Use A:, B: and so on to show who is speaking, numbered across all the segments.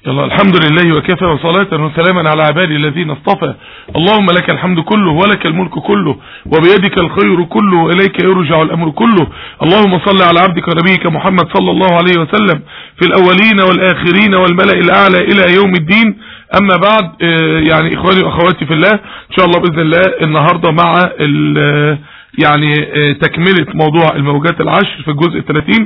A: يلا الحمد لله وكفى وصلاة وسلاما على عبادي الذين اصطفى اللهم لك الحمد كله ولك الملك كله وبيدك الخير كله وإليك يرجع الأمر كله اللهم صل على عبدك ونبيك محمد صلى الله عليه وسلم في الأولين والآخرين والملأ الأعلى إلى يوم الدين أما بعد آه، يعني إخواني وأخواتي في الله إن شاء الله بإذن الله النهاردة مع ال- يعني آه، تكملة موضوع الموجات العشر في الجزء الثلاثين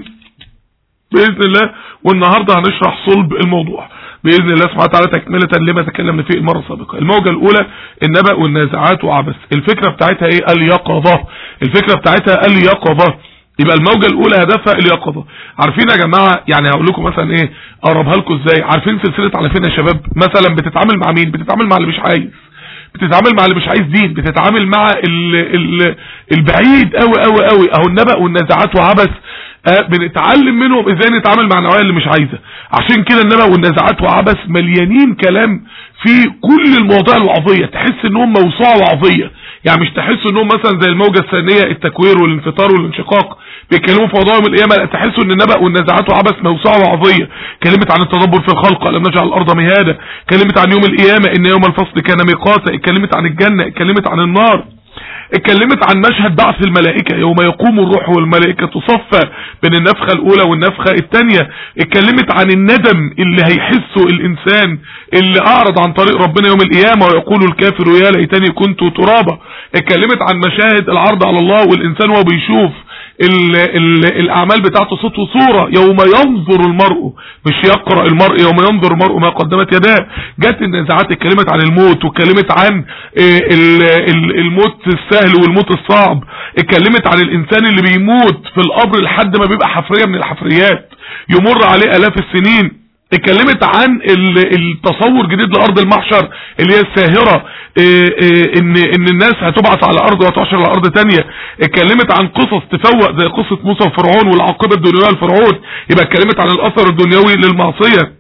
A: بإذن الله والنهاردة هنشرح صلب الموضوع بإذن الله سبحانه وتعالى تكملة لما تكلمنا فيه المرة السابقة الموجة الأولى النبأ والنازعات وعبث الفكرة بتاعتها إيه اليقظة الفكرة بتاعتها اليقظة يبقى الموجة الأولى هدفها اليقظة عارفين يا جماعة يعني هقول لكم مثلا إيه أقربها لكم إزاي عارفين سلسلة على فين يا شباب مثلا بتتعامل مع مين بتتعامل مع اللي مش عايز بتتعامل مع اللي مش عايز دين بتتعامل مع ال ال البعيد قوي قوي قوي اهو النبأ والنازعات وعبث آه، بنتعلم منهم ازاي نتعامل مع النوعيه اللي مش عايزه عشان كده النبأ والنازعات وعبث مليانين كلام في كل المواضيع الوعظيه تحس انهم موسوعه وعظيه يعني مش تحسوا انهم مثلا زي الموجه الثانيه التكوير والانفطار والانشقاق بيتكلموا في موضوع يوم القيامه لا تحسوا ان النبأ والنازعات وعبث موسوعه وعظيه كلمت عن التدبر في الخلق لم نجعل الارض مهادا كلمت عن يوم القيامه ان يوم الفصل كان ميقاتا اتكلمت عن الجنه اتكلمت عن النار اتكلمت عن مشهد بعث الملائكة يوم يقوم الروح والملائكة تصفى بين النفخة الاولى والنفخة الثانية اتكلمت عن الندم اللي هيحسه الانسان اللي اعرض عن طريق ربنا يوم القيامة ويقول الكافر يا ليتني كنت ترابا اتكلمت عن مشاهد العرض على الله والانسان وهو بيشوف ال ال الاعمال بتاعته صوت وصورة يوم ينظر المرء مش يقرأ المرء يوم ينظر المرء ما قدمت يداه جت النزاعات اتكلمت عن الموت واتكلمت عن آه، ال- ال- الموت السهل والموت الصعب اتكلمت عن الانسان اللي بيموت في القبر لحد ما بيبقى حفرية من الحفريات يمر عليه الاف السنين اتكلمت عن ال- التصور جديد لارض المحشر اللي هي الساهرة اه، اه، ان ان الناس هتبعث على ارض وتحشر على ارض تانية اتكلمت عن قصص تفوق زي قصة موسى وفرعون والعاقبة الدنيوية لفرعون يبقى اتكلمت عن الاثر الدنيوي للمعصية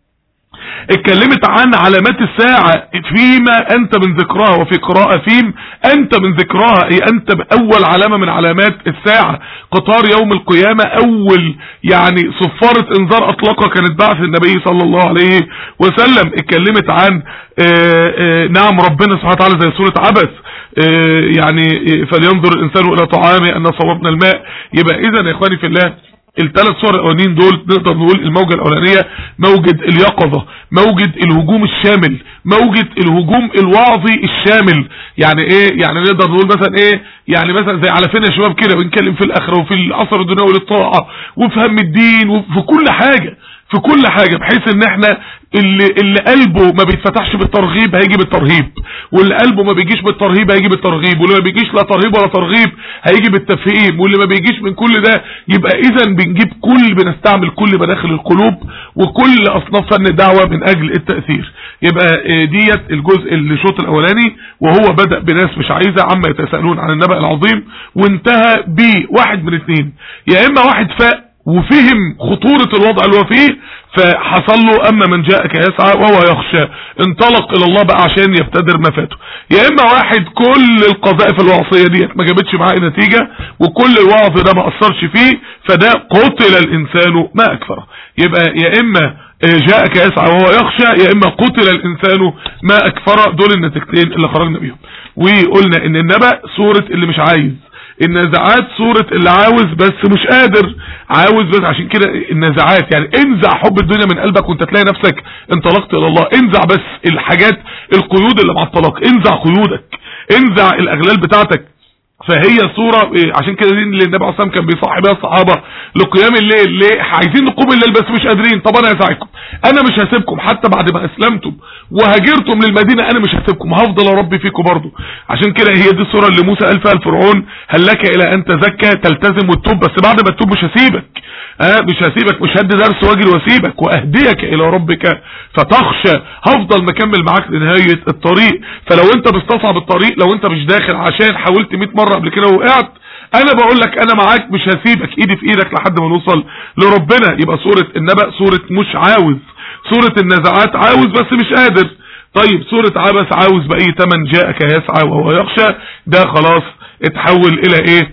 A: اتكلمت عن علامات الساعة فيما انت من ذكرها وفي قراءة فيم انت من ذكرها اي انت اول علامة من علامات الساعة قطار يوم القيامة اول يعني صفارة انذار اطلقها كانت بعث النبي صلى الله عليه وسلم اتكلمت عن آه، آه، نعم ربنا سبحانه وتعالى زي سورة عبس آه، يعني آه، فلينظر الانسان الى طعامه ان صوبنا الماء يبقى اذا يا اخواني في الله الثلاث صور الاولانيين دول نقدر نقول الموجة الاولانية موجة اليقظة موجة الهجوم الشامل موجة الهجوم الوعظي الشامل يعني ايه يعني نقدر نقول مثلا ايه يعني مثلا زي على فين يا شباب كده بنتكلم في الاخرة وفي الاثر الدنيوي للطاعة وفي هم الدين وفي كل حاجة في كل حاجة بحيث ان احنا اللي, اللي قلبه ما بيتفتحش بالترغيب هيجي بالترهيب واللي قلبه ما بيجيش بالترهيب هيجي بالترغيب واللي ما بيجيش لا ترهيب ولا ترغيب هيجي بالتفهيم واللي ما بيجيش من كل ده يبقى اذا بنجيب كل بنستعمل كل مداخل القلوب وكل اصناف فن الدعوة من اجل التأثير يبقى آه، ديت الجزء الشوط الاولاني وهو بدأ بناس مش عايزة عما يتساءلون عن النبأ العظيم وانتهى بواحد من اثنين يا اما واحد فاق وفهم خطورة الوضع اللي هو فيه فحصل له اما من جاءك يسعى وهو يخشى انطلق الى الله بقى عشان يبتدر ما فاته يا اما واحد كل القذائف الوعصية ديت ما جابتش معاه نتيجة وكل الوعظ ده ما اثرش فيه فده قتل الانسان ما اكثره يبقى يا اما جاءك يسعى وهو يخشى يا اما قتل الانسان ما اكثره دول النتيجتين اللي خرجنا بيهم وقلنا ان النبأ سورة اللي مش عايز النزعات صورة اللي عاوز بس مش قادر عاوز بس عشان كده النزعات يعني انزع حب الدنيا من قلبك وانت تلاقي نفسك انطلقت الى الله انزع بس الحاجات القيود اللي مع الطلاق انزع قيودك انزع الاغلال بتاعتك فهي صورة إيه، عشان كده دي اللي النبي عليه الصلاة والسلام كان بيصحي بيها الصحابة لقيام الليل ليه عايزين نقوم الليل بس مش قادرين طب انا هساعدكم انا مش هسيبكم حتى بعد ما اسلمتم وهاجرتم للمدينة انا مش هسيبكم هفضل اربي فيكم برضو عشان كده هي دي الصورة اللي موسى قال فيها لفرعون هل لك الى ان تزكى تلتزم وتتوب بس بعد ما تتوب مش هسيبك اه مش هسيبك مش هدي درس واجري واسيبك واهديك الى ربك فتخشى هفضل مكمل معاك لنهاية الطريق فلو انت مستصعب الطريق لو انت مش داخل عشان حاولت 100 مرة قبل كده وقعت انا بقول لك انا معاك مش هسيبك ايدي في ايدك لحد ما نوصل لربنا يبقى سورة النبأ سورة مش عاوز سورة النزعات عاوز بس مش قادر طيب سورة عبس عاوز بأي تمن جاءك يسعى وهو يخشى ده خلاص اتحول الى ايه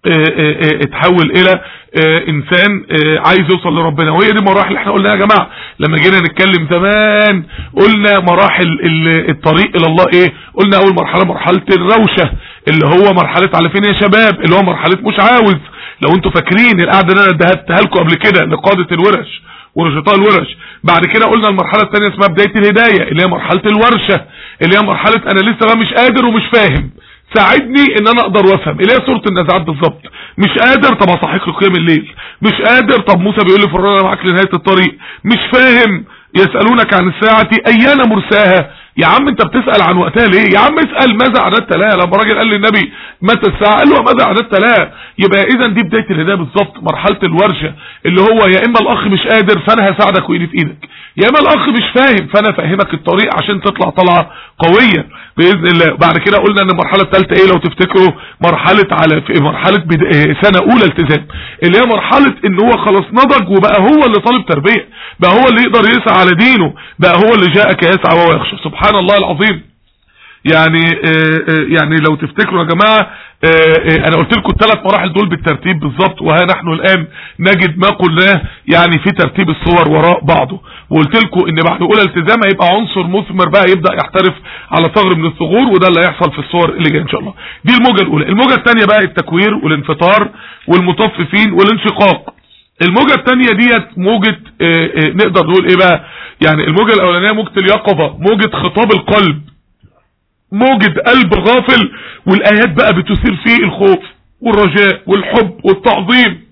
A: اتحول الى انسان عايز يوصل لربنا وهي دي مراحل اللي احنا قلنا يا جماعة لما جينا نتكلم زمان قلنا مراحل الطريق الى الله ايه قلنا اول مرحلة مرحلة الروشة اللي هو مرحلة على فين يا شباب اللي هو مرحلة مش عاوز لو انتوا فاكرين القعدة اللي انا ادهتها لكم قبل كده لقادة الورش ورشطاء الورش بعد كده قلنا المرحلة الثانية اسمها بداية الهداية اللي هي مرحلة الورشة اللي هي مرحلة انا لسه بقى مش قادر ومش فاهم ساعدني ان انا اقدر وافهم اللي هي سورة النزعات بالظبط مش قادر طب اصحيك لقيام الليل مش قادر طب موسى بيقول لي فرنا معاك لنهاية الطريق مش فاهم يسألونك عن الساعة ايان مرساها يا عم انت بتسأل عن وقتها ليه يا عم اسأل ماذا عددت لها لما راجل قال للنبي متى الساعة قال له ماذا عددت لها يبقى اذا دي بداية الهداية بالظبط مرحلة الورشة اللي هو يا اما الاخ مش قادر فانا هساعدك وايدي في ايدك يا اما الاخ مش فاهم فانا افهمك الطريق عشان تطلع طلعة قوية باذن الله بعد كده قلنا ان المرحلة الثالثة ايه لو تفتكروا مرحلة على في مرحلة سنة اولى التزام اللي هي مرحلة ان هو خلاص نضج وبقى هو اللي طالب تربية بقى هو اللي يقدر يسعى على دينه بقى هو اللي جاءك يسعى وهو يخشى سبحان الله العظيم يعني يعني لو تفتكروا يا جماعة انا قلت لكم الثلاث مراحل دول بالترتيب بالظبط وها نحن الان نجد ما قلناه يعني في ترتيب الصور وراء بعضه وقلت لكم ان بعد اولى التزام هيبقى عنصر مثمر بقى يبدا يحترف على ثغر من الثغور وده اللي هيحصل في الصور اللي جايه ان شاء الله دي الموجه الاولى الموجه الثانيه بقى التكوير والانفطار والمطففين والانشقاق الموجة التانية ديت موجة اه اه نقدر نقول ايه بقى يعني الموجة الاولانية موجة اليقظة موجة خطاب القلب موجة قلب غافل والايات بقى بتثير فيه الخوف والرجاء والحب والتعظيم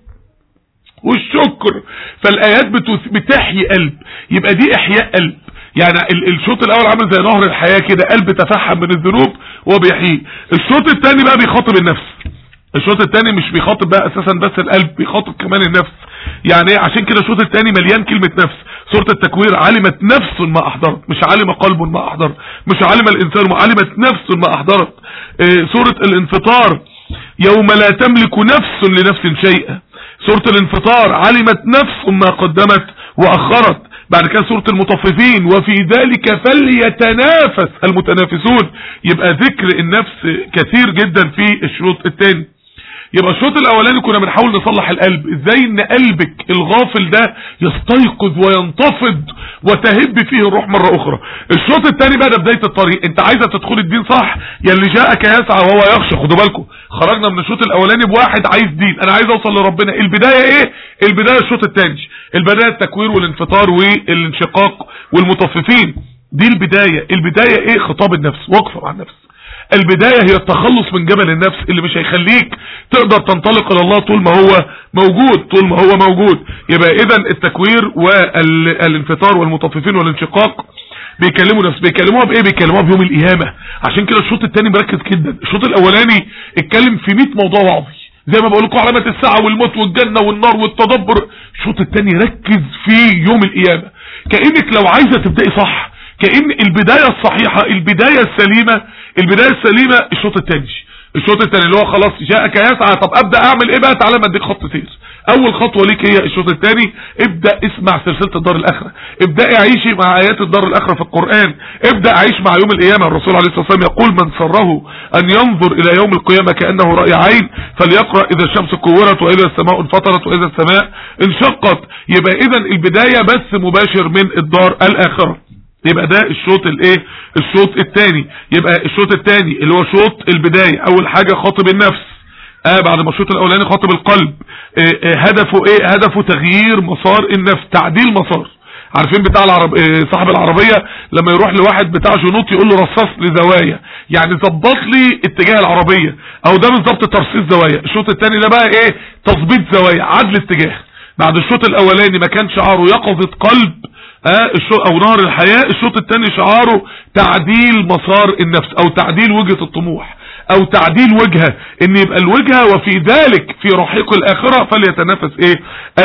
A: والشكر فالايات بتحيي قلب يبقى دي احياء قلب يعني الشوط الاول عامل زي نهر الحياة كده قلب تفحم من الذنوب وهو بيحييه الشوط الثاني بقى بيخاطب النفس الشوط الثاني مش بيخاطب بقى اساسا بس القلب بيخاطب كمان النفس يعني ايه عشان كده الشوط الثاني مليان كلمة نفس سورة التكوير علمت نفس ما احضرت مش علم قلب ما احضر مش علم الانسان ما علمت نفس ما احضرت إيه سورة الانفطار يوم لا تملك نفس لنفس شيئا سورة الانفطار علمت نفس ما قدمت واخرت بعد كده سورة المطففين وفي ذلك فليتنافس المتنافسون يبقى ذكر النفس كثير جدا في الشروط الثاني يبقى الشوط الاولاني كنا بنحاول نصلح القلب ازاي ان قلبك الغافل ده يستيقظ وينتفض وتهب فيه الروح مرة اخرى الشوط الثاني بقى ده بداية الطريق انت عايزة تدخل الدين صح يا اللي جاءك يسعى وهو يخشى خدوا بالكم خرجنا من الشوط الاولاني بواحد عايز دين انا عايز اوصل لربنا البداية ايه البداية الشوط الثاني البداية التكوير والانفطار والانشقاق والمطففين دي البداية البداية ايه خطاب النفس وقفة مع النفس البداية هي التخلص من جبل النفس اللي مش هيخليك تقدر تنطلق الى الله طول ما هو موجود طول ما هو موجود يبقى اذا التكوير والانفطار والمطففين والانشقاق بيكلموا نفس بيكلموها بايه بيكلموها بيوم القيامة عشان كده الشوط الثاني مركز جدا الشوط الاولاني اتكلم في 100 موضوع وعظي زي ما بقول لكم علامة الساعة والموت والجنة والنار والتدبر الشوط الثاني ركز في يوم القيامة كأنك لو عايزة تبدأي صح كأن البداية الصحيحة البداية السليمة البداية السليمة الشوط الثاني الشوط الثاني اللي هو خلاص جاءك يسعى طب ابدا اعمل ايه بقى تعالى ما اديك خط سير اول خطوة ليك هي الشوط الثاني ابدأ اسمع سلسلة الدار الاخرة ابدأ عيشي مع ايات الدار الاخرة في القرآن ابدأ عيش مع يوم القيامة الرسول عليه الصلاة والسلام يقول من سره ان ينظر الى يوم القيامة كأنه رأي عين فليقرأ اذا الشمس كورت واذا السماء انفطرت واذا السماء انشقت يبقى اذا البداية بس مباشر من الدار الاخرة يبقى ده الشوط الايه الشوط الثاني يبقى الشوط الثاني اللي هو شوط البداية اول حاجة خاطب النفس آه بعد ما الشوط الاولاني خاطب القلب آه آه هدفه ايه هدفه تغيير مسار النفس تعديل مسار عارفين بتاع العرب آه صاحب العربية لما يروح لواحد بتاع جنوط يقول له رصص لي زوايا يعني ظبط لي اتجاه العربية او ده بالظبط ترصيص زوايا الشوط الثاني ده بقى ايه تظبيط زوايا عدل اتجاه بعد الشوط الاولاني ما كان شعاره يقظة قلب آه او نهر الحياة الشوط الثاني شعاره تعديل مسار النفس او تعديل وجهة الطموح او تعديل وجهة ان يبقى الوجهة وفي ذلك في رحيق الاخرة فليتنافس ايه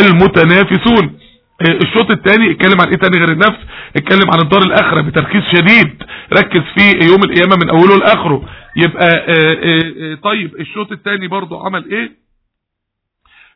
A: المتنافسون آه الشوط الثاني اتكلم عن ايه تاني غير النفس اتكلم عن الدار الاخرة بتركيز شديد ركز في يوم القيامة من اوله لاخره يبقى آآ آآ طيب الشوط الثاني برضو عمل ايه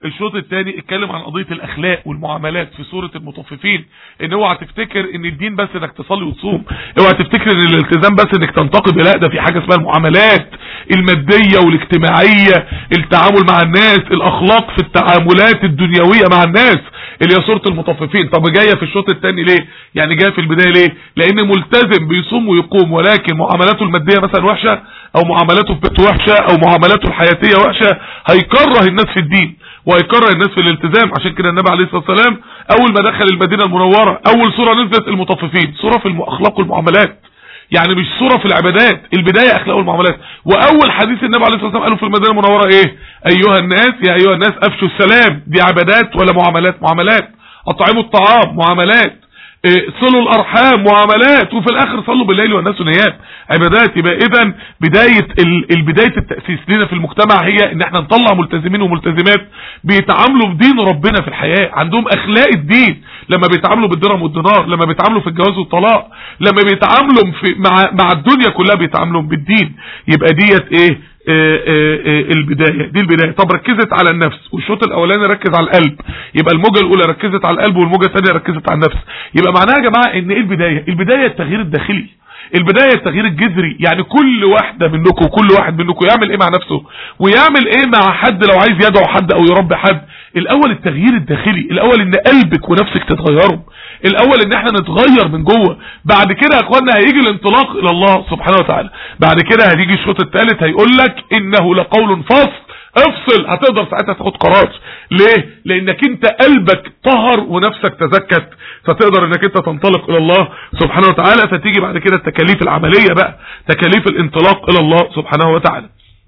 A: الشوط الثاني اتكلم عن قضية الاخلاق والمعاملات في سورة المطففين ان اوعى تفتكر ان الدين بس انك تصلي وتصوم اوعى تفتكر ان الالتزام بس انك تنتقد لا ده في حاجة اسمها المعاملات المادية والاجتماعية التعامل مع الناس الاخلاق في التعاملات الدنيوية مع الناس اللي هي سورة المطففين طب جاية في الشوط الثاني ليه يعني جاية في البداية ليه لان ملتزم بيصوم ويقوم ولكن معاملاته المادية مثلا وحشة او معاملاته في بيته وحشة او معاملاته الحياتية وحشة هيكره الناس في الدين وهيكره الناس في الالتزام عشان كده النبي عليه الصلاة والسلام اول ما دخل المدينة المنورة اول سورة نزلت المطففين سورة في الاخلاق والمعاملات يعني مش صورة في العبادات البداية اخلاق والمعاملات واول حديث النبي عليه الصلاة والسلام قاله في المدينة المنورة ايه ايها الناس يا ايها الناس افشوا السلام دي عبادات ولا معاملات معاملات اطعموا الطعام معاملات إيه صلوا الارحام معاملات وفي الاخر صلوا بالليل والناس نيام عبادات يبقى اذا بداية البداية التأسيس لنا في المجتمع هي ان احنا نطلع ملتزمين وملتزمات بيتعاملوا بدين ربنا في الحياة عندهم اخلاق الدين لما بيتعاملوا بالدرهم والدينار لما بيتعاملوا في الجواز والطلاق لما بيتعاملوا في مع مع الدنيا كلها بيتعاملوا بالدين يبقى ديت ايه آآ آآ البداية دي البداية طب ركزت على النفس والشوط الاولاني ركز على القلب يبقى الموجة الاولى ركزت على القلب والموجة الثانية ركزت على النفس يبقى معناها يا جماعة ان ايه البداية البداية التغيير الداخلي البداية التغيير الجذري يعني كل واحدة منكم كل واحد منكم يعمل ايه مع نفسه ويعمل ايه مع حد لو عايز يدعو حد او يربي حد الاول التغيير الداخلي الاول ان قلبك ونفسك تتغيروا الاول ان احنا نتغير من جوه بعد كده يا اخوانا هيجي الانطلاق الى الله سبحانه وتعالى بعد كده هيجي الشوط الثالث هيقول لك انه لقول فصل افصل هتقدر ساعتها تاخد قرار ليه لانك انت قلبك طهر ونفسك تزكت فتقدر انك انت تنطلق الى الله سبحانه وتعالى فتيجي بعد كده التكاليف العملية بقى تكاليف الانطلاق الى الله سبحانه وتعالى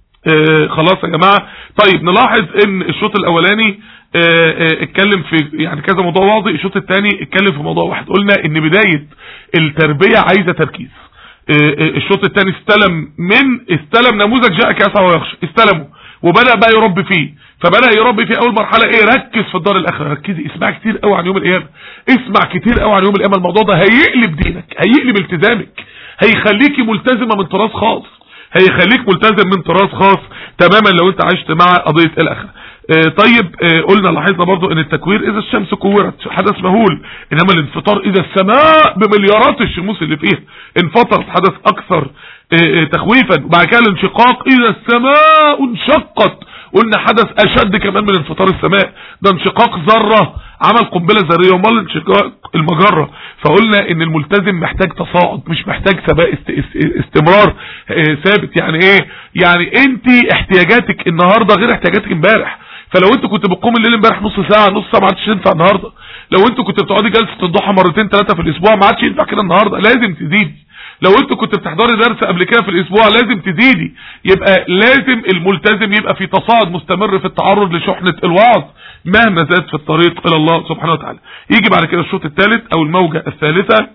A: آه خلاص يا جماعة طيب نلاحظ ان الشوط الاولاني آه آه اتكلم في يعني كذا موضوع واضح الشوط الثاني اتكلم في موضوع واحد قلنا ان بداية التربية عايزة تركيز الشوط الثاني استلم من استلم نموذج جاءك يسعى ويخشى استلمه وبدأ بقى يربي فيه فبدأ يربي في اول مرحلة ايه ركز في الدار الاخرة ركزي اسمع كتير قوي عن يوم القيامة اسمع كتير قوي عن يوم القيامة الموضوع ده هيقلب دينك هيقلب التزامك هيخليكي ملتزمة من طراز خاص هيخليك ملتزم من طراز خاص تماما لو انت عشت مع قضية الاخرة اه طيب اه قلنا لاحظنا برضو ان التكوير اذا الشمس كورت حدث مهول انما الانفطار اذا السماء بمليارات الشموس اللي فيها انفطرت حدث اكثر اه تخويفا وبعد كده الانشقاق اذا السماء انشقت قلنا حدث اشد كمان من انفطار السماء ده انشقاق ذرة عمل قنبلة ذرية ومال انشقاق المجرة فقلنا ان الملتزم محتاج تصاعد مش محتاج سباق استمرار ثابت يعني ايه يعني انت احتياجاتك النهاردة غير احتياجاتك امبارح فلو انت كنت بتقوم الليل امبارح نص ساعة نص ساعة ما عادش ينفع النهاردة لو انت كنت بتقعدي جلسة الضحى مرتين ثلاثة في الاسبوع ما عادش ينفع كده النهاردة لازم تزيدي لو انت كنت بتحضري درس قبل كده في الاسبوع لازم تزيدي يبقى لازم الملتزم يبقى في تصاعد مستمر في التعرض لشحنة الوعظ مهما زاد في الطريق الى الله سبحانه وتعالى يجي بعد كده الشوط الثالث او الموجة الثالثة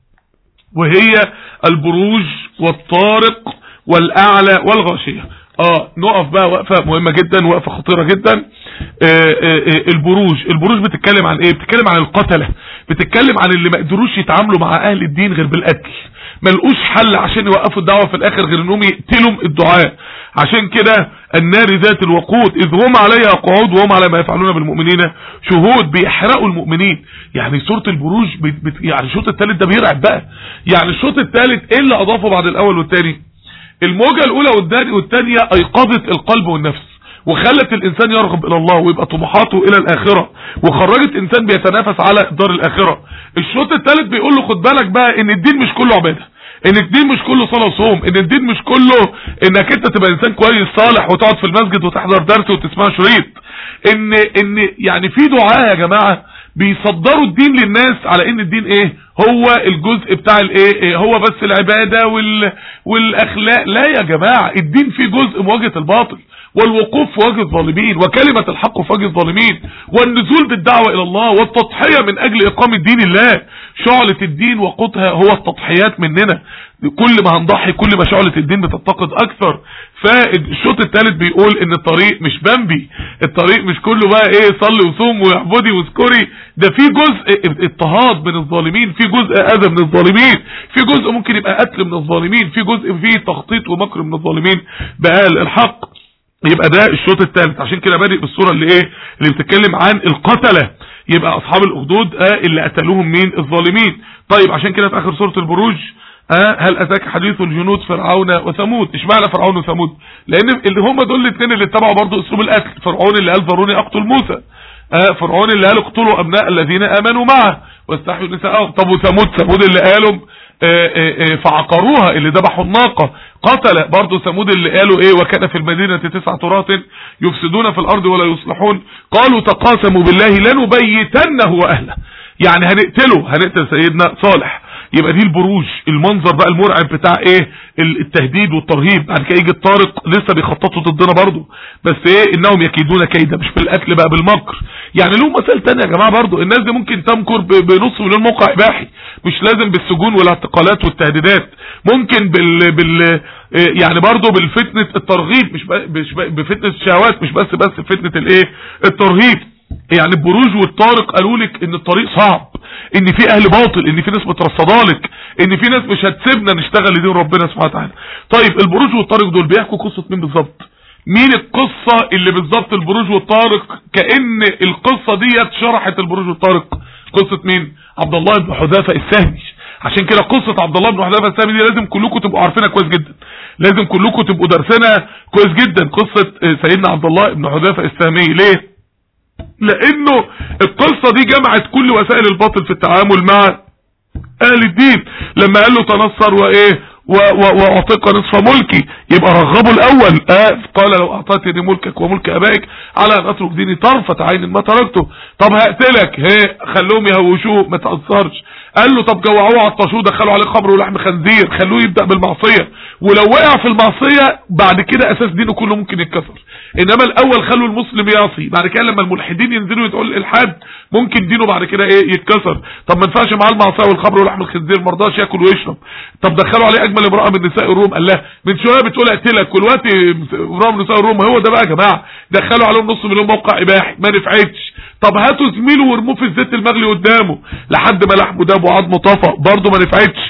A: وهي البروج والطارق والاعلى والغاشية اه نقف بقى وقفة مهمة جدا وقفة خطيرة جدا آآ آآ البروج البروج بتتكلم عن ايه بتتكلم عن القتلة بتتكلم عن اللي ما قدروش يتعاملوا مع اهل الدين غير بالقتل ما لقوش حل عشان يوقفوا الدعوة في الاخر غير انهم يقتلوا الدعاء عشان كده النار ذات الوقود اذ هم عليها قعود وهم على ما يفعلون بالمؤمنين شهود بيحرقوا المؤمنين يعني سورة البروج بت بت يعني الشوط الثالث ده بيرعب بقى يعني الشوط الثالث ايه اللي اضافه بعد الاول والثاني الموجة الاولى والثانية ايقظت القلب والنفس وخلت الانسان يرغب الى الله ويبقى طموحاته الى الاخرة وخرجت انسان بيتنافس على دار الاخرة الشوط الثالث بيقول له خد بالك بقى ان الدين مش كله عبادة ان الدين مش كله صلاة وصوم ان الدين مش كله انك انت تبقى انسان كويس صالح وتقعد في المسجد وتحضر درس وتسمع شريط ان ان يعني في دعاء يا جماعة بيصدروا الدين للناس على ان الدين ايه هو الجزء بتاع الايه إيه هو بس العبادة وال والاخلاق لا يا جماعة الدين فيه جزء مواجهة الباطل والوقوف في وجه الظالمين وكلمة الحق في وجه الظالمين والنزول بالدعوة الى الله والتضحية من اجل اقامة دين الله شعلة الدين وقودها هو التضحيات مننا كل ما هنضحي كل ما شعلة الدين بتتقد اكثر فالشوط الثالث بيقول ان الطريق مش بمبي الطريق مش كله بقى ايه صلي وصوم واعبدي واذكري ده في جزء اضطهاد من الظالمين في جزء اذى من الظالمين في جزء ممكن يبقى قتل من الظالمين في جزء فيه تخطيط ومكر من الظالمين بقال الحق يبقى ده الشوط الثالث عشان كده بادئ بالصورة اللي ايه اللي بتتكلم عن القتلة يبقى اصحاب الاخدود آه اللي قتلوهم مين الظالمين طيب عشان كده في اخر سورة البروج آه هل اتاك حديث الجنود فرعون وثمود اشمعنى فرعون وثمود لان اللي هم دول الاثنين اللي اتبعوا برضه اسلوب القتل فرعون اللي قال ذروني اقتل موسى آه فرعون اللي قال اقتلوا ابناء الذين امنوا معه واستحيوا نساءهم طب وثمود ثمود اللي قالوا آه آه فعقروها اللي ذبحوا الناقة قتل برضه ثمود اللي قالوا ايه وكان في المدينة تسعة تراث يفسدون في الارض ولا يصلحون قالوا تقاسموا بالله لنبيتنه واهله يعني هنقتله هنقتل سيدنا صالح يبقى دي البروج المنظر بقى المرعب بتاع ايه التهديد والترهيب بعد كده يجي الطارق لسه بيخططوا ضدنا برضه بس ايه انهم يكيدون كيدا مش بالقتل بقى بالمكر يعني له مثال تاني يا جماعه برضه الناس دي ممكن تمكر بنص مليون موقع اباحي مش لازم بالسجون والاعتقالات والتهديدات ممكن بال بال يعني برضه بالفتنه الترغيب مش مش بفتنه الشهوات مش بس بس فتنه الايه الترهيب يعني البروج والطارق قالوا لك ان الطريق صعب ان في اهل باطل ان في ناس مترصدالك ان في ناس مش هتسيبنا نشتغل لدين ربنا سبحانه وتعالى طيب البروج والطارق دول بيحكوا قصة مين بالظبط مين القصة اللي بالظبط البروج والطارق كأن القصة ديت شرحت البروج والطارق قصة مين عبد الله بن حذافة السهمي عشان كده قصة عبد الله بن حذافة السهمي دي لازم كلكم تبقوا عارفينها كويس جدا لازم كلكم تبقوا دارسينها كويس جدا قصة سيدنا عبد الله بن حذافة السهمي ليه لانه القصة دي جمعت كل وسائل الباطل في التعامل مع اهل الدين لما قال له تنصر وايه واعطيك نصف ملكي يبقى رغبه الاول آه قال لو اعطيتني ملكك وملك ابائك على ان اترك ديني طرفة عين ما تركته طب هقتلك هي خلوهم يهوشوه ما تأثرش قال له طب جوعوه عطشوه دخلوا عليه خمر ولحم خنزير خلوه يبدأ بالمعصية ولو وقع في المعصية بعد كده اساس دينه كله ممكن يتكسر انما الاول خلوا المسلم يعصي بعد كده لما الملحدين ينزلوا يدعوا الالحاد ممكن دينه بعد كده ايه يتكسر طب ما ينفعش معاه المعصيه والخمر ولحم الخنزير ما رضاش ياكل ويشرب طب دخلوا عليه اجمل امراه من نساء الروم قال لها من شويه بتقول اقتلك والوقت امراه من نساء الروم هو ده بقى يا جماعه دخلوا عليهم نص مليون موقع اباحي ما نفعتش طب هاتوا زميله وارموه في الزيت المغلي قدامه لحد ما لحمه داب وعظمه طفى برضه ما نفعتش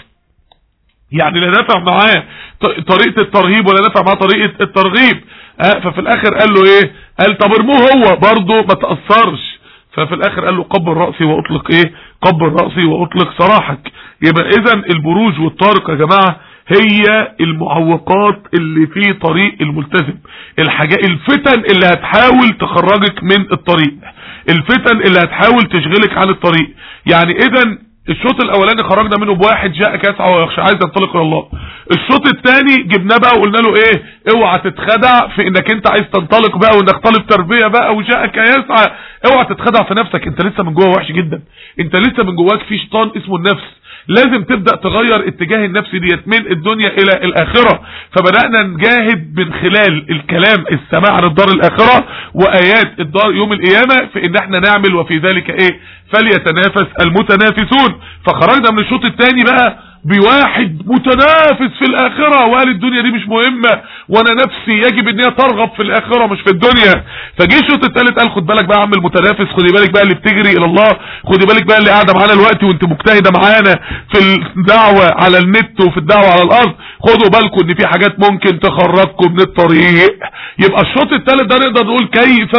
A: يعني لا نفع معاه طريقة الترهيب ولا نفع معاه طريقة الترغيب اه ففي الاخر قال له ايه قال طب ارموه هو برضه ما تأثرش ففي الاخر قال له قبل رأسي واطلق ايه قبل رأسي واطلق سراحك يبقى اذا البروج والطارق يا جماعة هي المعوقات اللي في طريق الملتزم الحاجات الفتن اللي هتحاول تخرجك من الطريق الفتن اللي هتحاول تشغلك عن الطريق يعني اذا الشوط الاولاني خرجنا منه بواحد جاء يسعى ويخشى عايز ينطلق الى الله الشوط الثاني جبناه بقى وقلنا له ايه اوعى تتخدع في انك انت عايز تنطلق بقى وانك طالب تربيه بقى وجاءك يسعى اوعى تتخدع في نفسك انت لسه من جوه وحش جدا انت لسه من جواك في شيطان اسمه النفس لازم تبدأ تغير اتجاه النفس ديت من الدنيا الى الاخرة فبدأنا نجاهد من خلال الكلام السماع عن الدار الاخرة وايات الدار يوم القيامة في ان احنا نعمل وفي ذلك ايه فليتنافس المتنافسون فخرجنا من الشوط الثاني بقى بواحد متنافس في الاخرة وقال الدنيا دي مش مهمة وانا نفسي يجب ان هي ترغب في الاخرة مش في الدنيا فجي الشوط الثالث قال خد بالك بقى يا عم المتنافس خدي بالك بقى اللي بتجري الى الله خدي بالك بقى اللي قاعدة معانا الوقت وانت مجتهدة معانا في الدعوة على النت وفي الدعوة على الارض خدوا بالكم ان في حاجات ممكن تخرجكم من الطريق يبقى الشوط الثالث ده نقدر نقول كيف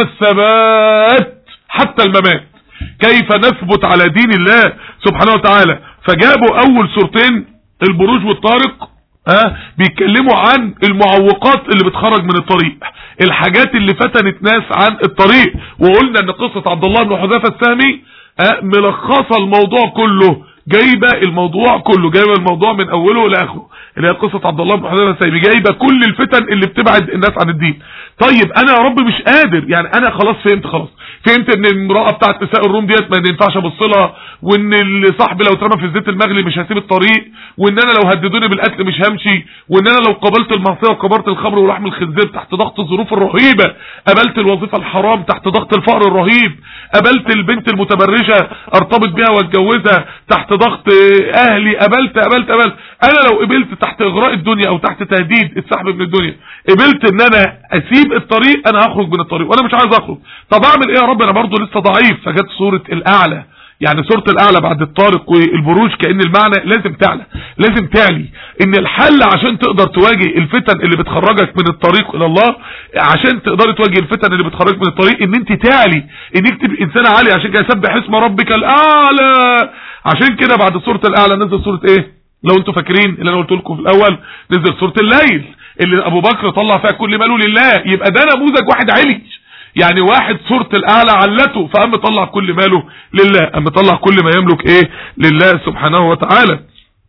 A: الثبات حتى الممات كيف نثبت على دين الله سبحانه وتعالى فجابوا اول صورتين البروج والطارق ها بيتكلموا عن المعوقات اللي بتخرج من الطريق الحاجات اللي فتنت ناس عن الطريق وقلنا ان قصة عبد الله بن حذافة السامي ها ملخصة الموضوع كله جايبة الموضوع كله جايبة الموضوع من اوله لاخره اللي هي قصة عبد الله بن حذافة السامي جايبة كل الفتن اللي بتبعد الناس عن الدين طيب انا يا رب مش قادر يعني انا خلاص فهمت خلاص فهمت ان المرأة بتاعت نساء الروم ديت ما ينفعش ابص لها وان صاحبي لو اترمى في الزيت المغلي مش هسيب الطريق وان انا لو هددوني بالقتل مش همشي وان انا لو قبلت المعصيه وقبلت الخمر ولحم الخنزير تحت ضغط الظروف الرهيبه قبلت الوظيفه الحرام تحت ضغط الفقر الرهيب قبلت البنت المتبرجه ارتبط بيها واتجوزها تحت ضغط اهلي قبلت قبلت قبلت انا لو قبلت تحت اغراء الدنيا او تحت تهديد السحب من الدنيا قبلت ان انا اسيب الطريق انا هخرج من الطريق وانا مش عايز اخرج طب اعمل ايه يا رب انا برضه لسه ضعيف فجت صوره الاعلى يعني سورة الاعلى بعد الطارق والبروج كأن المعنى لازم تعلى لازم تعلي ان الحل عشان تقدر تواجه الفتن اللي بتخرجك من الطريق الى الله عشان تقدر تواجه الفتن اللي بتخرجك من الطريق ان انت تعلي انك تبقى انسان عالي عشان كده سبح اسم ربك الاعلى عشان كده بعد سورة الاعلى نزل سورة ايه لو انتوا فاكرين اللي انا قلت لكم في الاول نزل سورة الليل اللي ابو بكر طلع فيها كل ماله لله يبقى ده نموذج واحد علي يعني واحد سورة الاعلى علته فقام طلع كل ماله لله قام طلع كل ما يملك ايه لله سبحانه وتعالى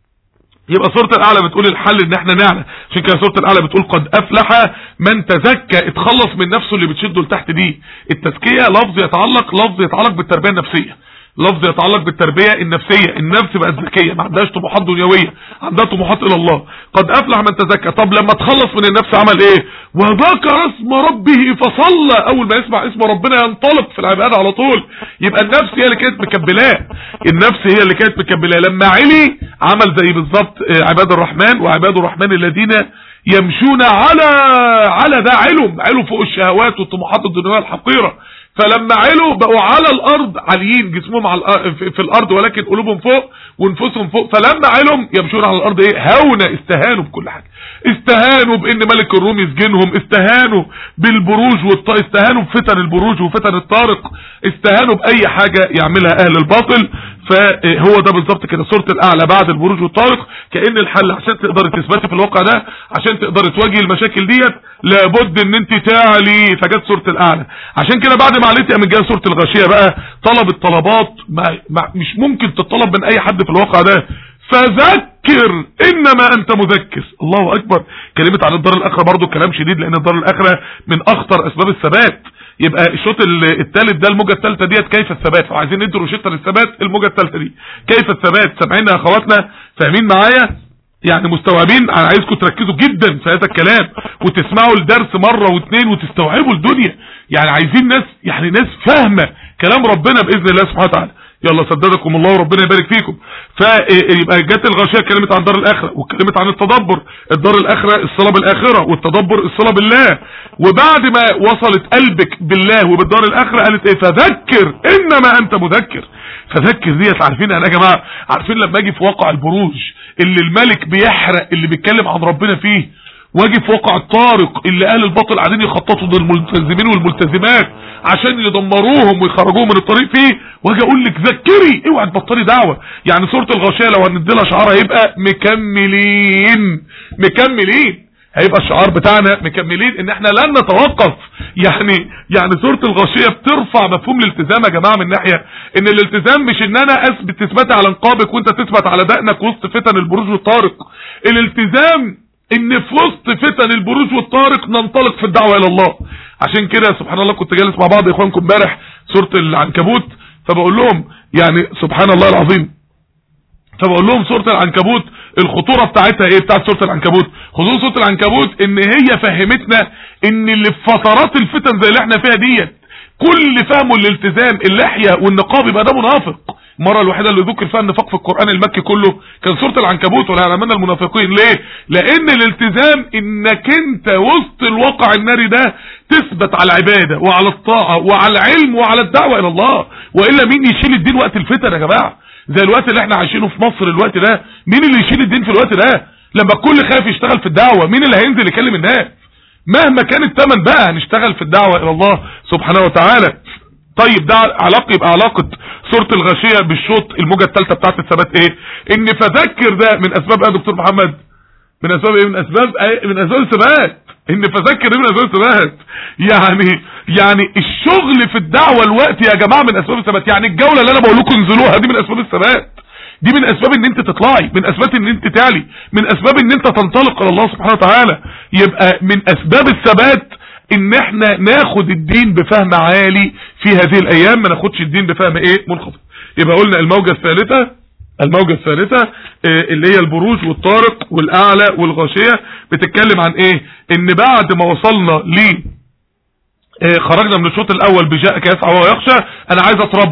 A: يبقى سورة الاعلى بتقول الحل ان احنا نعلى عشان كده سورة الاعلى بتقول قد افلح من تزكى اتخلص من نفسه اللي بتشده لتحت دي التزكية لفظ يتعلق لفظ يتعلق بالتربية النفسية لفظ يتعلق بالتربية النفسية النفس بقت ذكية ما عندهاش طموحات دنيوية عندها طموحات الى الله قد افلح من تزكى طب لما تخلص من النفس عمل ايه وذكر اسم ربه فصلى اول ما يسمع اسم ربنا ينطلق في العبادة على طول يبقى النفس هي اللي كانت مكبلاه النفس هي اللي كانت مكبلاه لما علي عمل زي بالظبط عباد الرحمن وعباد الرحمن الذين يمشون على على ده علم علم فوق الشهوات والطموحات الدنيوية الحقيرة فلما علوا بقوا على الارض عاليين جسمهم على في الارض ولكن قلوبهم فوق وانفسهم فوق فلما علوا يمشون على الارض ايه هونه استهانوا بكل حاجه استهانوا بان ملك الروم يسجنهم استهانوا بالبروج والط... استهانوا بفتن البروج وفتن الطارق استهانوا باي حاجه يعملها اهل الباطل فهو ده بالظبط كده سوره الاعلى بعد البروج والطارق كان الحل عشان تقدري تثبتي في الواقع ده عشان تقدري تواجهي المشاكل ديت لابد ان انت تعلي فجت سوره الاعلى عشان كده بعد ما عليتي قامت جايه سوره الغاشيه بقى طلب الطلبات ما ما مش ممكن تطلب من اي حد في الواقع ده فذكر انما انت مذكر الله اكبر كلمة عن الدار الاخرة برضو كلام شديد لان الدار الاخرة من اخطر اسباب الثبات يبقى الشوط الثالث ده الموجة الثالثة ديت كيف الثبات لو عايزين ندي روشته للثبات الموجة الثالثة دي كيف الثبات سامعين يا اخواتنا فاهمين معايا يعني مستوعبين انا عايزكم تركزوا جدا في هذا الكلام وتسمعوا الدرس مرة واثنين وتستوعبوا الدنيا يعني عايزين ناس يعني ناس فاهمة كلام ربنا باذن الله سبحانه وتعالى يلا سددكم الله وربنا يبارك فيكم فيبقى جت الغاشيه اتكلمت عن دار الاخره واتكلمت عن التدبر الدار الاخره الصلاه بالاخره والتدبر الصلاه بالله وبعد ما وصلت قلبك بالله وبالدار الاخره قالت ايه فذكر انما انت مذكر فذكر ديت عارفين انا يا جماعه عارفين لما اجي في واقع البروج اللي الملك بيحرق اللي بيتكلم عن ربنا فيه واجي في واقع الطارق اللي اهل الباطل قاعدين يخططوا ضد الملتزمين والملتزمات عشان يدمروهم ويخرجوهم من الطريق فيه واجي اقول لك ذكري اوعى تبطلي دعوه يعني سوره الغاشيه لو هندي لها شعار هيبقى مكملين مكملين هيبقى الشعار بتاعنا مكملين ان احنا لن نتوقف يعني يعني سوره الغاشيه بترفع مفهوم الالتزام يا جماعه من ناحيه ان الالتزام مش ان انا اثبت تثبت على نقابك وانت تثبت على دقنك وسط فتن البروج والطارق الالتزام ان في وسط فتن البروج والطارق ننطلق في الدعوة الى الله عشان كده سبحان الله كنت جالس مع بعض اخوانكم امبارح سورة العنكبوت فبقول لهم يعني سبحان الله العظيم فبقول لهم سورة العنكبوت الخطورة بتاعتها ايه بتاعت سورة العنكبوت خطورة سورة العنكبوت ان هي فهمتنا ان اللي في فترات الفتن زي اللي احنا فيها ديت كل فهمه الالتزام اللحية والنقاب يبقى ده منافق المرة الوحيدة اللي ذكر فيها النفاق في القرآن المكي كله كان سورة العنكبوت ولا يعلمنا المنافقين ليه لان الالتزام انك انت وسط الواقع الناري ده تثبت على العبادة وعلى الطاعة وعلى العلم وعلى الدعوة الى الله وإلا مين يشيل الدين وقت الفتن يا جماعة زي الوقت اللي احنا عايشينه في مصر الوقت ده مين اللي يشيل الدين في الوقت ده لما الكل خايف يشتغل في الدعوة مين اللي هينزل يكلم الناس مهما كان الثمن بقى هنشتغل في الدعوة الى الله سبحانه وتعالى طيب ده علاقة يبقى علاقة سورة الغاشية بالشوط الموجة الثالثة بتاعت الثبات ايه ان فذكر ده من اسباب ايه يا دكتور محمد من اسباب ايه من اسباب ايه من اسباب الثبات ان فذكر ايه من اسباب الثبات يعني يعني الشغل في الدعوة الوقت يا جماعة من اسباب الثبات يعني الجولة اللي انا بقول لكم انزلوها دي من اسباب الثبات دي من اسباب ان انت تطلعي من اسباب ان انت تعلي من اسباب ان انت تنطلق الى الله سبحانه وتعالى يبقى من اسباب الثبات ان احنا ناخد الدين بفهم عالي في هذه الايام ما ناخدش الدين بفهم ايه منخفض يبقى قلنا الموجة الثالثة الموجة الثالثة اللي هي البروج والطارق والاعلى والغاشية بتتكلم عن ايه ان بعد ما وصلنا ل خرجنا من الشوط الاول بجاءك يسعى وهو يخشى انا عايز اتربى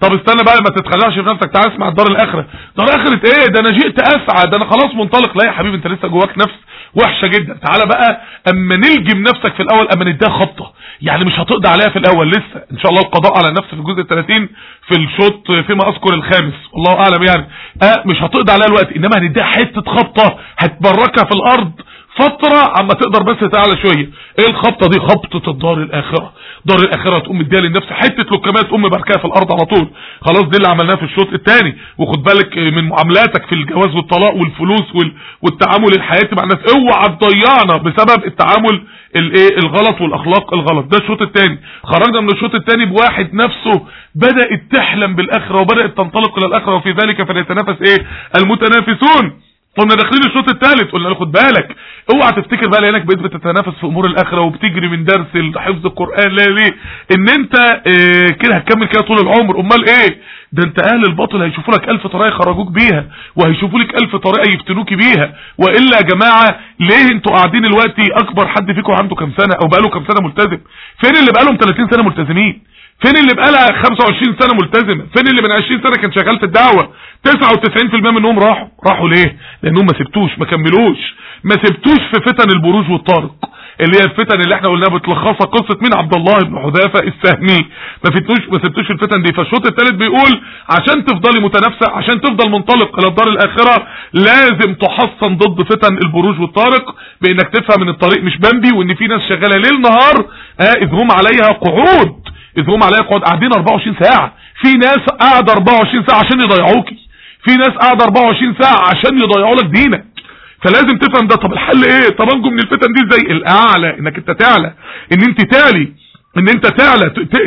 A: طب استنى بقى ما تتخلعش في نفسك تعال اسمع الدار الاخره دار اخره ايه ده انا جئت اسعى ده انا خلاص منطلق لا يا حبيبي انت لسه جواك نفس وحشه جدا تعالى بقى اما نلجم نفسك في الاول اما نديها خبطه يعني مش هتقضي عليها في الاول لسه ان شاء الله القضاء على النفس في الجزء 30 في الشوط فيما اذكر الخامس والله اعلم يعني اه مش هتقضي عليها الوقت انما هنديها حته خبطه هتبركها في الارض فترة عما تقدر بس تعلى شوية ايه الخبطة دي خبطة الدار الاخرة دار الاخرة تقوم مديها للنفس حتة لكمات تقوم مباركها في الارض على طول خلاص دي اللي عملناها في الشوط الثاني وخد بالك من معاملاتك في الجواز والطلاق والفلوس وال... والتعامل الحياتي مع الناس اوعى تضيعنا بسبب التعامل الايه الغلط والاخلاق الغلط ده الشوط الثاني خرجنا من الشوط الثاني بواحد نفسه بدأت تحلم بالاخرة وبدأت تنطلق الى الاخرة وفي ذلك فليتنافس ايه المتنافسون كنا داخلين الشوط الثالث قلنا له خد بالك اوعى تفتكر بقى لانك بقيت بتتنافس في امور الاخره وبتجري من درس لحفظ القران لا ليه ان انت اه كده هتكمل كده طول العمر امال ايه ده انت اهل الباطل هيشوفوا لك الف طريقه يخرجوك بيها وهيشوفوا لك الف طريقه يفتنوك بيها والا يا جماعه ليه انتوا قاعدين دلوقتي اكبر حد فيكم عنده كام سنه او بقاله كام سنه ملتزم فين اللي بقالهم 30 سنه ملتزمين فين اللي بقالها 25 سنة ملتزمة فين اللي من 20 سنة كان شغال في الدعوة 99% منهم راحوا راحوا ليه لانهم ما سبتوش ما كملوش ما سبتوش في فتن البروج والطارق اللي هي الفتن اللي احنا قلناها بتلخصها قصة مين عبد الله بن حذافة السهمي ما فتنوش ما سبتوش في الفتن دي فالشوط الثالث بيقول عشان تفضلي متنافسة عشان تفضل منطلق الى الدار الاخرة لازم تحصن ضد فتن البروج والطارق بانك تفهم ان الطريق مش بمبي وان في ناس شغالة ليل نهار اه اذ هم عليها قعود اذ هم عليها قعود قاعدين 24 ساعة في ناس قاعدة 24 ساعة عشان يضيعوكي في ناس قاعدة 24 ساعة عشان يضيعوا لك دينك فلازم تفهم ده طب الحل ايه طب انجو من الفتن دي ازاي الاعلى انك انت تعلى ان انت تعلي ان انت تعلى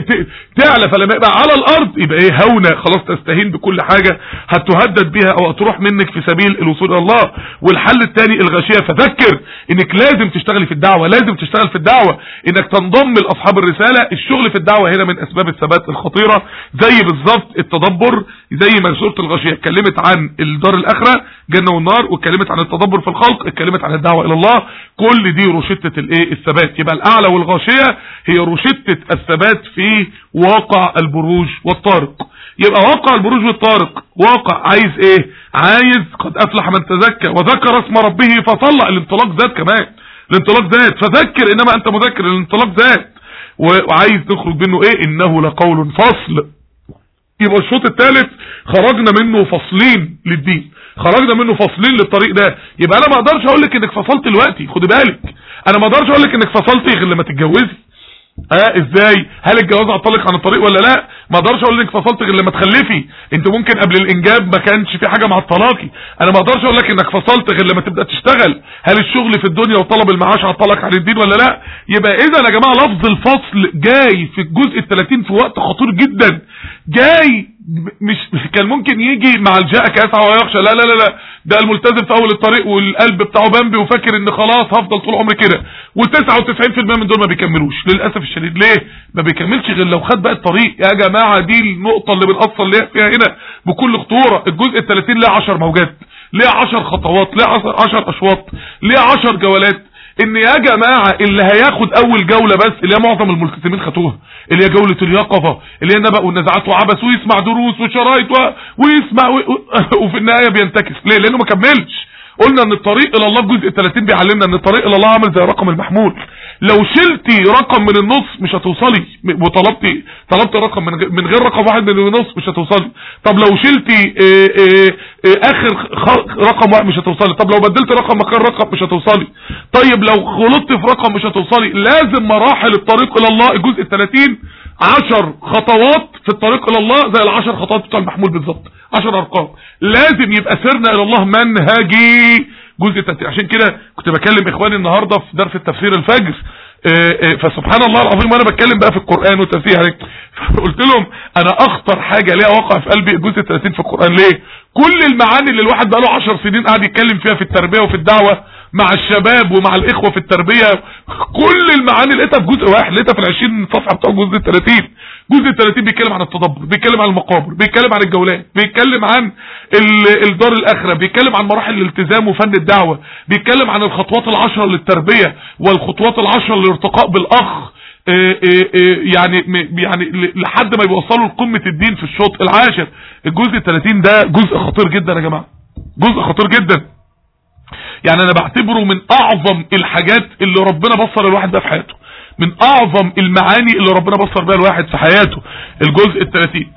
A: تعلى فلما يبقى على الارض يبقى ايه هونة خلاص تستهين بكل حاجة هتهدد بيها او هتروح منك في سبيل الوصول الى الله والحل الثاني الغاشية فذكر انك لازم تشتغلي في الدعوة لازم تشتغل في الدعوة انك تنضم لاصحاب الرسالة الشغل في الدعوة هنا من اسباب الثبات الخطيرة زي بالظبط التدبر زي ما سورة الغاشية اتكلمت عن الدار الاخرة جنة والنار واتكلمت عن التدبر في الخلق اتكلمت عن الدعوة الى الله كل دي روشتة الايه الثبات يبقى الاعلى والغاشية هي روشتة الثبات في واقع البروج والطارق يبقى واقع البروج والطارق واقع عايز ايه عايز قد افلح من تزكى وذكر اسم ربه فصلى الانطلاق زاد كمان الانطلاق زاد فذكر انما انت مذكر الانطلاق زاد وعايز تخرج منه ايه انه لقول فصل يبقى الشوط الثالث خرجنا منه فصلين للدين خرجنا منه فصلين للطريق ده يبقى انا ما اقدرش اقول لك انك فصلت دلوقتي خدي بالك انا ما اقدرش اقول لك انك فصلتي غير لما تتجوزي اه ازاي هل الجواز عطلك عن الطريق ولا لا ما اقدرش اقول لك فصلت غير لما تخلفي انت ممكن قبل الانجاب ما كانش في حاجه معطلاكي انا ما اقدرش اقول لك انك فصلت غير لما تبدا تشتغل هل الشغل في الدنيا وطلب المعاش عطلك عن الدين ولا لا يبقى اذا يا جماعه لفظ الفصل جاي في الجزء ال30 في وقت خطير جدا جاي مش كان ممكن يجي مع الجاءك يسعى ويخشى لا لا لا لا ده الملتزم في اول الطريق والقلب بتاعه بامبي وفاكر ان خلاص هفضل طول عمري كده و99% من دول ما بيكملوش للاسف الشديد ليه ما بيكملش غير لو خد بقى الطريق يا جماعه دي النقطه اللي بنأصل ليها فيها هنا بكل خطوره الجزء ال30 ليه 10 موجات ليه 10 خطوات ليه 10 اشواط ليه 10 جولات ان يا جماعة اللي هياخد اول جولة بس اللي هي معظم الملتزمين خدوها اللي هي جولة اليقظة اللي هي النبأ والنزعات وعبس ويسمع دروس وشرايط و... ويسمع و... وفي النهاية بينتكس ليه لانه ما كملش قلنا ان الطريق الى الله الجزء 30 بيعلمنا ان الطريق الى الله عامل زي الرقم المحمول لو شلتي رقم من النص مش هتوصلي وطلبتي طلبت رقم من غير رقم واحد من النص مش هتوصلي طب لو شلتي اه اه اه اخر رقم واحد مش هتوصلي طب لو بدلت رقم مكان رقم مش هتوصلي طيب لو غلطت في رقم مش هتوصلي لازم مراحل الطريق الى الله الجزء 30 عشر خطوات في الطريق الى الله زي العشر خطوات بتوع المحمول بالظبط عشر ارقام لازم يبقى سيرنا الى الله منهجي جزء التفسير عشان كده كنت بكلم اخواني النهاردة في درس التفسير الفجر فسبحان الله العظيم وانا بتكلم بقى في القرآن والتفسير عليك قلت لهم انا اخطر حاجة ليها واقع في قلبي الجزء 30 في القرآن ليه كل المعاني اللي الواحد بقى له 10 سنين قاعد يتكلم فيها في التربية وفي الدعوة مع الشباب ومع الاخوة في التربية كل المعاني لقيتها في جزء واحد لقيتها في ال 20 صفحة بتوع الجزء 30 جزء 30 بيتكلم عن التدبر بيتكلم عن المقابر بيتكلم عن الجولات بيتكلم عن الدار الاخرة بيتكلم عن مراحل الالتزام وفن الدعوة بيتكلم عن الخطوات العشرة للتربية والخطوات العشرة للارتقاء بالاخ آه، آه، آه، يعني م- يعني ل- لحد ما يوصلوا لقمة الدين في الشوط العاشر الجزء 30 ده جزء خطير جدا يا جماعة جزء خطير جدا يعني انا بعتبره من اعظم الحاجات اللي ربنا بصر الواحد بها في حياته من اعظم المعاني اللي ربنا بصر بها الواحد في حياته الجزء الثلاثين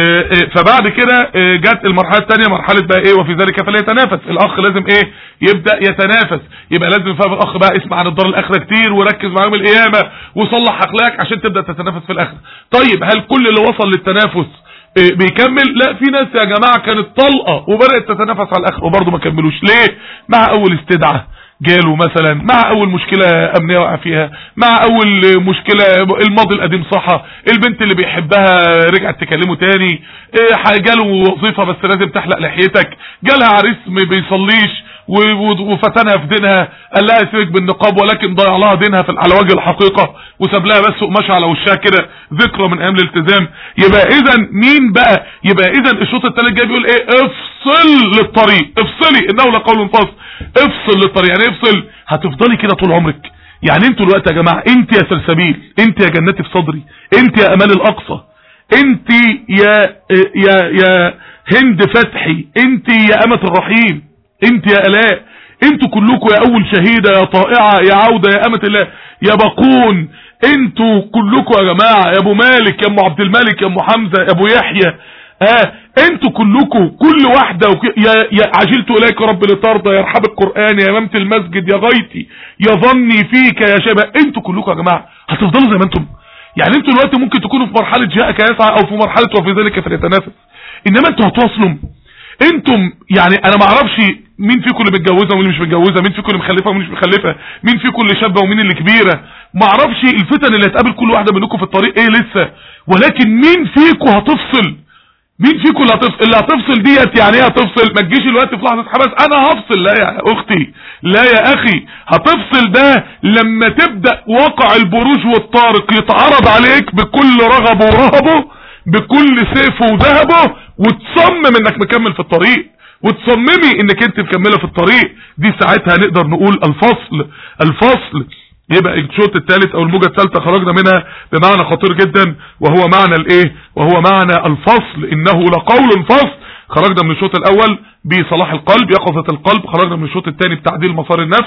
A: فبعد كده آه، جت المرحله الثانيه مرحله بقى ايه وفي ذلك فليتنافس الاخ لازم ايه يبدا يتنافس يبقى لازم يفهم الاخ بقى اسمع عن الدار الاخره كتير وركز مع يوم القيامه وصلح اخلاقك عشان تبدا تتنافس في الاخره طيب هل كل اللي وصل للتنافس إيه بيكمل لا في ناس يا جماعة كانت طلقة وبدأت تتنافس على الاخر وبرضه ما كملوش ليه مع اول استدعاء جاله مثلا مع اول مشكلة امنية وقع فيها مع اول مشكلة الماضي القديم صحى البنت اللي بيحبها رجعت تكلمه تاني إيه جاله وظيفة بس لازم تحلق لحيتك جالها عريس ما بيصليش و- و- وفتنها في دينها قال لها سيبك بالنقاب ولكن ضيع لها دينها في على وجه الحقيقة وساب لها بس قماشه على وشها كده ذكرى من ايام الالتزام يبقى اذا مين بقى يبقى اذا الشوط الثالث جاي بيقول ايه افصل للطريق افصلي انه لقول فصل افصل للطريق يعني افصل هتفضلي كده طول عمرك يعني انتوا الوقت يا جماعة انت يا سلسبيل انت يا جنتي في صدري انت يا امال الاقصى انت يا يا يا هند فتحي انت يا امة الرحيم انت يا الاء انتوا كلكم يا اول شهيدة يا طائعة يا عودة يا امة الله يا بقون انتوا كلكم يا جماعة يا ابو مالك يا ام عبد الملك يا ام حمزة يا ابو يحيى اه انتوا كلكم كل واحدة وك... يا, يا عجلت اليك رب لترضى يا رحاب القرآن يا امامة المسجد يا غيتي يا ظني فيك يا شباب انتوا كلكم يا جماعة هتفضلوا زي ما انتم يعني انتوا دلوقتي ممكن تكونوا في مرحلة جاءك يسعى او في مرحلة وفي ذلك فليتنافس انما انتوا هتواصلوا انتم يعني انا ما اعرفش مين فيكم اللي متجوزه ومين مش متجوزه مين فيكم اللي مخلفه ومين مش مخلفه مين فيكم اللي شابه ومين اللي كبيره ما اعرفش الفتن اللي هتقابل كل واحده منكم في الطريق ايه لسه ولكن مين فيكم هتفصل مين فيكم اللي هتفصل اللي هتفصل ديت يعني ايه هتفصل ما تجيش الوقت في لحظه حماس انا هفصل لا يا اختي لا يا اخي هتفصل ده لما تبدا واقع البروج والطارق يتعرض عليك بكل رغبه ورهبه بكل سيفه وذهبه وتصمم انك مكمل في الطريق وتصممي انك انت مكمله في الطريق دي ساعتها نقدر نقول الفصل الفصل يبقى الشوط الثالث او الموجة الثالثة خرجنا منها بمعنى خطير جدا وهو معنى الايه وهو معنى الفصل انه لقول فصل خرجنا من الشوط الاول بصلاح القلب يقظة القلب خرجنا من الشوط الثاني بتعديل مسار النفس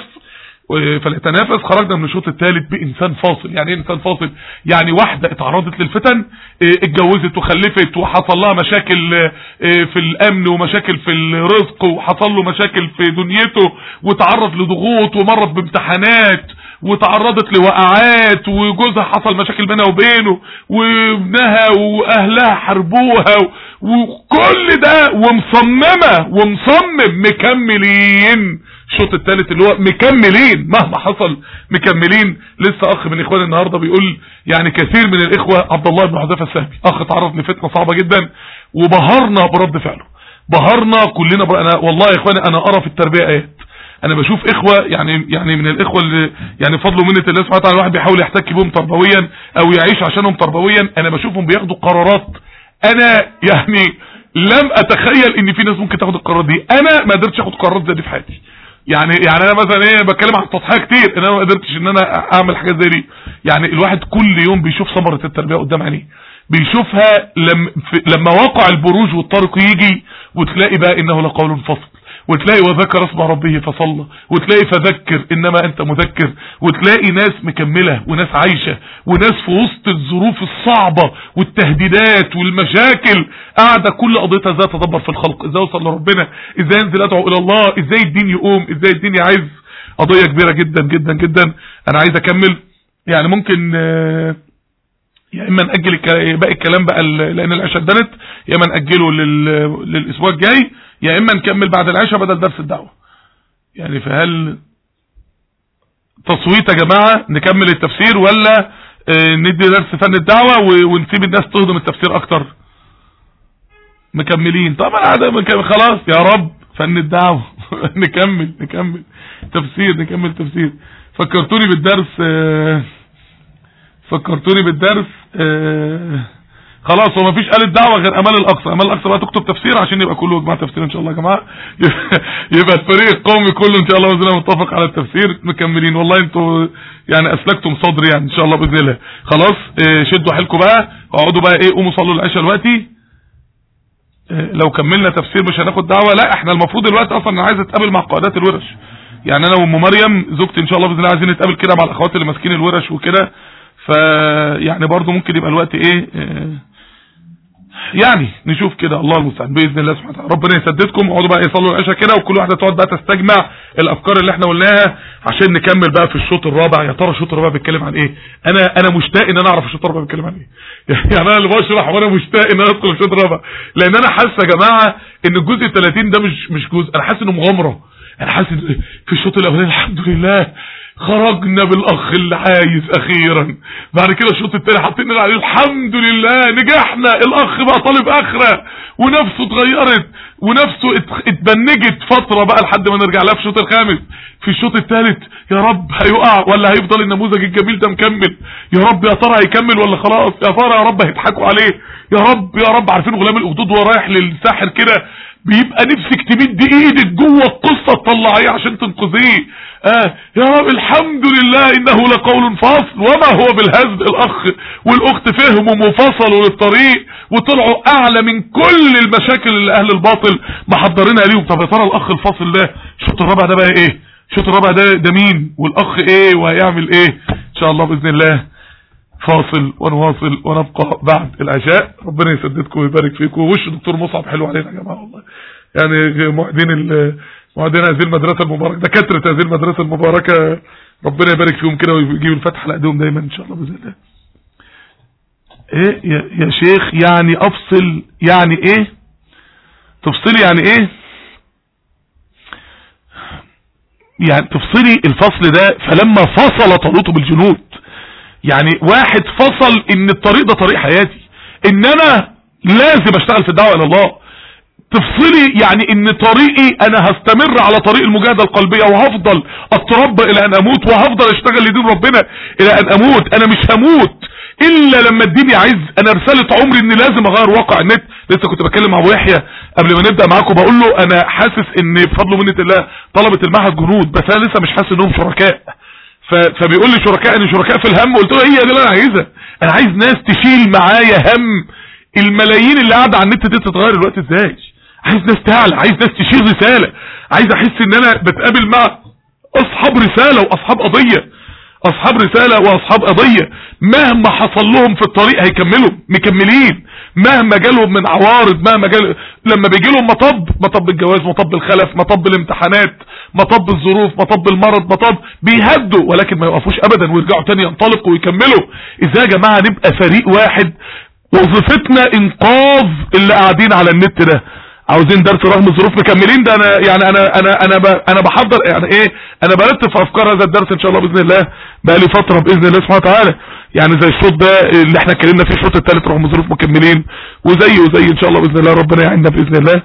A: فليتنافس خرجنا من الشوط الثالث بانسان فاصل يعني ايه انسان فاصل يعني واحدة اتعرضت للفتن اه، اتجوزت وخلفت وحصل لها مشاكل اه، في الامن ومشاكل في الرزق وحصل له مشاكل في دنيته وتعرض لضغوط ومرت بامتحانات وتعرضت لوقعات وجوزها حصل مشاكل بينها وبينه وابنها واهلها حربوها و- وكل ده ومصممة ومصمم مكملين الشوط الثالث اللي هو مكملين مهما حصل مكملين لسه اخ من اخواني النهارده بيقول يعني كثير من الاخوه عبد الله بن حذيفه السهمي اخ تعرض لفتنه صعبه جدا وبهرنا برد فعله بهرنا كلنا بر... انا والله يا اخواني انا ارى في التربيه ايات انا بشوف اخوه يعني يعني من الاخوه اللي يعني فضل ومنه الله سبحانه وتعالى الواحد بيحاول يحتك بهم تربويا او يعيش عشانهم تربويا انا بشوفهم بياخدوا قرارات انا يعني لم اتخيل ان في ناس ممكن تاخد القرارات دي انا ما قدرتش اخد قرارات زي دي في حياتي يعني يعني انا مثلا ايه بتكلم عن التضحيه كتير ان انا ما قدرتش ان انا اعمل حاجات زي دي يعني الواحد كل يوم بيشوف ثمره التربيه قدام عينيه بيشوفها لم في لما واقع البروج والطرق يجي وتلاقي بقى انه لقول فصل وتلاقي وذكر اسم ربه فصلى وتلاقي فذكر انما انت مذكر وتلاقي ناس مكملة وناس عايشة وناس في وسط الظروف الصعبة والتهديدات والمشاكل قاعدة كل قضيتها ازاي تدبر في الخلق ازاي اوصل لربنا ازاي انزل ادعو الى الله ازاي الدين يقوم ازاي الدين يعز قضية كبيرة جدا جدا جدا انا عايز اكمل يعني ممكن آه، يا اما نأجل الك- باقي الكلام بقى ال- لان العشاء اتدنت يا اما نأجله لل- للاسبوع الجاي يا اما نكمل بعد العشاء بدل درس الدعوة يعني فهل تصويت يا جماعة نكمل التفسير ولا آه، ندي درس فن الدعوة و- ونسيب الناس تهضم التفسير اكتر مكملين طبعا عادة مكمل خلاص يا رب فن الدعوة نكمل نكمل تفسير نكمل تفسير فكرتوني بالدرس آه، فكرتوني بالدرس آه، خلاص هو مفيش آلة دعوة غير امال الاقصى امال الاقصى بقى تكتب تفسير عشان يبقى كله جماعة تفسير ان شاء الله يا جماعة يبقى الفريق القومي كله ان شاء الله باذن الله متفق على التفسير مكملين والله انتوا يعني اسلكتم صدري يعني ان شاء الله باذن الله خلاص اه شدوا حيلكم بقى اقعدوا بقى ايه قوموا صلوا العشاء دلوقتي اه لو كملنا تفسير مش هناخد دعوة لا احنا المفروض دلوقتي اصلا انا عايز اتقابل مع قائدات الورش يعني انا وام مريم زوجتي ان شاء الله باذن الله عايزين نتقابل كده مع الاخوات اللي ماسكين الورش وكده ف يعني برضو ممكن يبقى الوقت ايه اه يعني نشوف كده الله المستعان باذن الله سبحانه وتعالى ربنا يسددكم اقعدوا بقى يصلوا العشاء كده وكل واحده تقعد بقى تستجمع الافكار اللي احنا قلناها عشان نكمل بقى في الشوط الرابع يا ترى الشوط الرابع بيتكلم عن ايه انا انا مشتاق ان انا اعرف الشوط الرابع بيتكلم عن ايه يعني انا اللي بشرح وانا مشتاق ان انا ادخل الشوط الرابع لان انا حاسس يا جماعه ان الجزء 30 ده مش مش جزء انا حاسس انه مغامره انا حاسس في الشوط الاولاني الحمد لله خرجنا بالاخ اللي عايز اخيرا بعد كده الشوط التاني حاطين عليه الحمد لله نجحنا الاخ بقى طالب اخره ونفسه اتغيرت ونفسه اتبنجت فتره بقى لحد ما نرجع لها في الشوط الخامس في الشوط الثالث يا رب هيقع ولا هيفضل النموذج الجميل ده مكمل يا رب يا ترى هيكمل ولا خلاص يا ترى يا رب هيضحكوا عليه يا رب يا رب عارفين غلام الاخدود وهو رايح للساحر كده بيبقى نفسك تمد ايدك جوه القصه تطلعيه عشان تنقذيه آه يا رب الحمد لله انه لقول فاصل وما هو بالهزل الاخ والاخت فهموا وفصلوا للطريق وطلعوا اعلى من كل المشاكل اللي اهل الباطل محضرينها ليهم طب يا ترى الاخ الفاصل ده الشوط الرابع ده بقى ايه الشوط الرابع ده ده مين والاخ ايه وهيعمل ايه ان شاء الله باذن الله فاصل ونواصل ونبقى بعد العشاء ربنا يسددكم ويبارك فيكم وش دكتور مصعب حلو علينا يا جماعه والله يعني معيدين معيدين هذه المدرسه المباركه دكاتره هذه المدرسه المباركه ربنا يبارك فيهم كده ويجيب الفتح على ايديهم دايما ان شاء الله باذن الله ايه يا, يا شيخ يعني افصل يعني ايه تفصلي يعني ايه يعني تفصلي الفصل ده فلما فصل طالوت بالجنود يعني واحد فصل ان الطريق ده طريق حياتي ان انا لازم اشتغل في الدعوة الى الله تفصلي يعني ان طريقي انا هستمر على طريق المجاهدة القلبية وهفضل اتربى الى ان اموت وهفضل اشتغل لدين ربنا الى ان اموت انا مش هموت الا لما الدين يعز انا رسالة عمري اني لازم اغير واقع النت لسه كنت بكلم مع ابو يحيى قبل ما نبدا معاكم بقول له انا حاسس ان بفضل منة الله طلبة المعهد جنود بس انا لسه مش حاسس انهم شركاء فبيقول لي شركاء ان شركاء في الهم قلت له هي دي اللي انا عايزها انا عايز ناس تشيل معايا هم الملايين اللي قاعده على النت دي تتغير الوقت ازاي عايز ناس تعلى عايز ناس تشيل رساله عايز احس ان انا بتقابل مع اصحاب رساله واصحاب قضيه اصحاب رسالة واصحاب قضية مهما حصل لهم في الطريق هيكملوا مكملين مهما جالهم من عوارض مهما جال لما بيجي لهم مطب مطب الجواز مطب الخلف مطب الامتحانات مطب الظروف مطب المرض مطب بيهدوا ولكن ما يوقفوش ابدا ويرجعوا تاني ينطلقوا ويكملوا ازاي يا جماعة نبقى فريق واحد وظيفتنا انقاذ اللي قاعدين على النت ده عاوزين درس رغم الظروف مكملين ده انا يعني انا انا انا انا بحضر يعني ايه انا برتب في افكار هذا الدرس ان شاء الله باذن الله بقى لي فتره باذن الله سبحانه وتعالى يعني زي الشوط ده اللي احنا اتكلمنا فيه الشوط الثالث رغم الظروف مكملين وزي وزي ان شاء الله باذن الله ربنا يعيننا باذن الله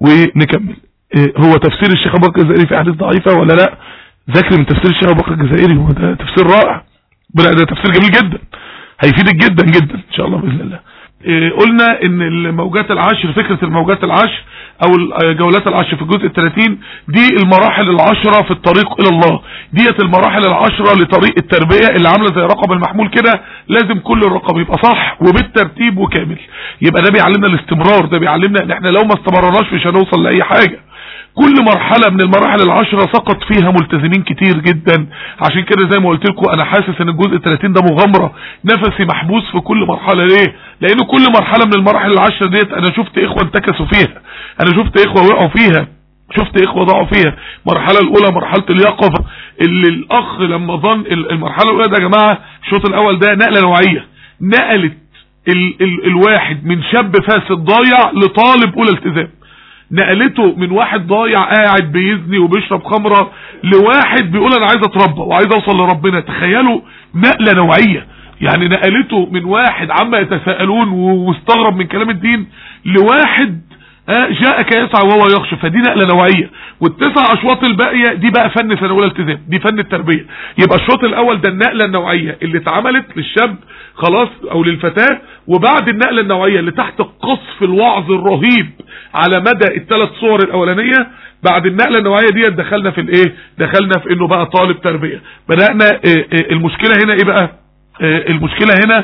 A: ونكمل إيه هو تفسير الشيخ ابو بكر الجزائري في احاديث ضعيفه ولا لا ذاكر من تفسير الشيخ ابو بكر الجزائري هو ده تفسير رائع ده تفسير جميل جدا هيفيدك جدا جدا ان شاء الله باذن الله قلنا ان الموجات العشر فكرة الموجات العشر او جولات العشر في الجزء الثلاثين دي المراحل العشرة في الطريق الى الله ديت المراحل العشرة لطريق التربية اللي عاملة زي رقم المحمول كده لازم كل الرقم يبقى صح وبالترتيب وكامل يبقى ده بيعلمنا الاستمرار ده بيعلمنا ان احنا لو ما استمرناش مش هنوصل لاي حاجة كل مرحلة من المراحل العشرة سقط فيها ملتزمين كتير جدا عشان كده زي ما قلت لكم انا حاسس ان الجزء 30 ده مغامرة نفسي محبوس في كل مرحلة ليه لان كل مرحلة من المراحل العشرة ديت انا شفت اخوة انتكسوا فيها انا شفت اخوة وقعوا فيها شفت اخوة ضاعوا فيها المرحلة الاولى مرحلة اليقظة اللي الاخ لما ظن المرحلة الاولى ده يا جماعة الشوط الاول ده نقلة نوعية نقلت ال ال الواحد من شاب فاسد ضايع لطالب اولى التزام نقلته من واحد ضايع قاعد بيزني وبيشرب خمرة لواحد بيقول انا عايز اتربى وعايز اوصل لربنا تخيلوا نقلة نوعية يعني نقلته من واحد عما يتساءلون واستغرب من كلام الدين لواحد آه جاءك يسعى وهو يخشى فدي نقله نوعيه والتسع اشواط الباقيه دي بقى فن سنه اولى التزام دي فن التربيه يبقى الشوط الاول ده النقله النوعيه اللي اتعملت للشاب خلاص او للفتاه وبعد النقله النوعيه اللي تحت قصف الوعظ الرهيب على مدى الثلاث صور الاولانيه بعد النقله النوعيه دي دخلنا في الايه دخلنا في انه بقى طالب تربيه بدانا آه، آه، المشكله هنا ايه بقى آه، المشكله هنا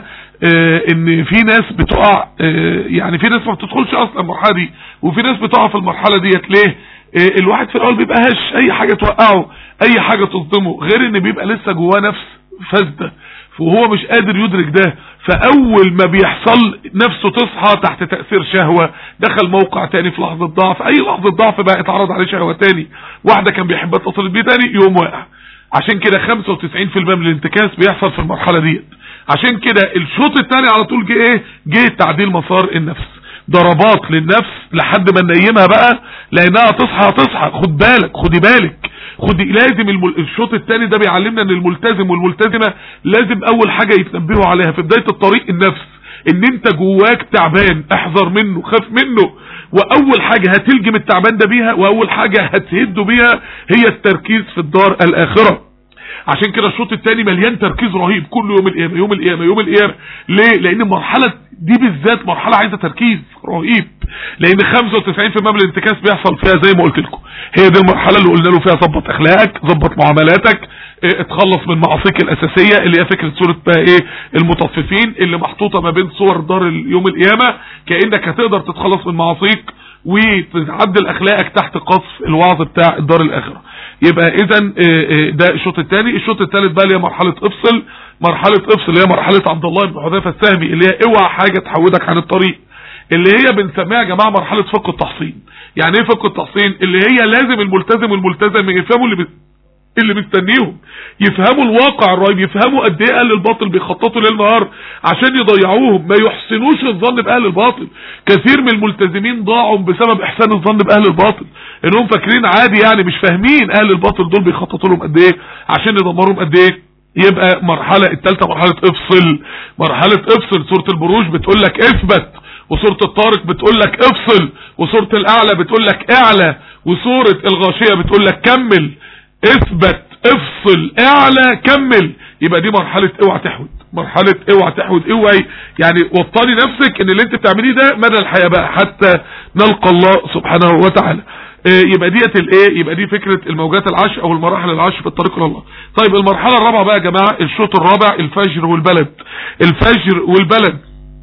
A: ان في ناس بتقع يعني في ناس ما بتدخلش اصلا المرحله دي وفي ناس بتقع في المرحله ديت ليه الواحد في الاول بيبقى هش اي حاجه توقعه اي حاجه تصدمه غير ان بيبقى لسه جواه نفس فاسده وهو مش قادر يدرك ده فاول ما بيحصل نفسه تصحى تحت تأثير شهوة دخل موقع تاني في لحظة ضعف اي لحظة ضعف بقى اتعرض عليه شهوة تاني واحدة كان بيحبها اتصل بيه تاني يوم واقع عشان كده 95% من الانتكاس بيحصل في المرحلة دي عشان كده الشوط التاني على طول جه ايه جه تعديل مسار النفس ضربات للنفس لحد ما ننيمها بقى لانها تصحى تصحى خد بالك خدي بالك خدي لازم المل... الشوط الثاني ده بيعلمنا ان الملتزم والملتزمه لازم اول حاجه يتنبهوا عليها في بدايه الطريق النفس ان انت جواك تعبان احذر منه خاف منه واول حاجه هتلجم التعبان ده بيها واول حاجه هتهده بيها هي التركيز في الدار الاخره عشان كده الشوط الثاني مليان تركيز رهيب كل يوم القيامه يوم القيامه يوم القيامه ليه لان المرحله دي بالذات مرحله عايزه تركيز رهيب لان 95% من الانتكاس بيحصل فيها زي ما قلت لكم هي دي المرحله اللي قلنا له فيها ظبط اخلاقك ظبط معاملاتك اه اتخلص من معاصيك الاساسيه اللي هي فكره سوره بقى ايه المطففين اللي محطوطه ما بين صور دار يوم القيامه كانك هتقدر تتخلص من معاصيك وتعدل اخلاقك تحت قصف الوعظ بتاع الدار الاخره يبقى اذا اه اه ده الشوط الثاني الشوط الثالث بقى اللي هي مرحله افصل مرحله افصل اللي هي مرحله عبد الله بن حذيفه السهمي اللي هي اوعى حاجه تحودك عن الطريق اللي هي بنسميها يا جماعه مرحله فك التحصين يعني ايه فك التحصين اللي هي لازم الملتزم والملتزم يفهموا اللي اللي مستنيهم يفهموا الواقع الرهيب يفهموا قد ايه اهل الباطل بيخططوا ليل نهار عشان يضيعوهم ما يحسنوش الظن باهل الباطل كثير من الملتزمين ضاعوا بسبب احسان الظن باهل الباطل انهم فاكرين عادي يعني مش فاهمين اهل الباطل دول بيخططوا لهم قد ايه عشان يدمروهم قد ايه يبقى مرحله الثالثه مرحله افصل مرحله افصل سوره البروج بتقول لك اثبت وسورة الطارق بتقول لك افصل وسورة الاعلى بتقول لك اعلى وسورة الغاشية بتقول لك كمل اثبت افصل اعلى كمل يبقى دي مرحلة اوعى تحود مرحلة اوعى تحود اوعي يعني وطني نفسك ان اللي انت بتعمليه ده مدى الحياة بقى حتى نلقى الله سبحانه وتعالى إيه يبقى ديت الايه يبقى دي فكرة الموجات العشر او المراحل العشر في الطريق الى الله طيب المرحلة الرابعة بقى يا جماعة الشوط الرابع الفجر والبلد الفجر والبلد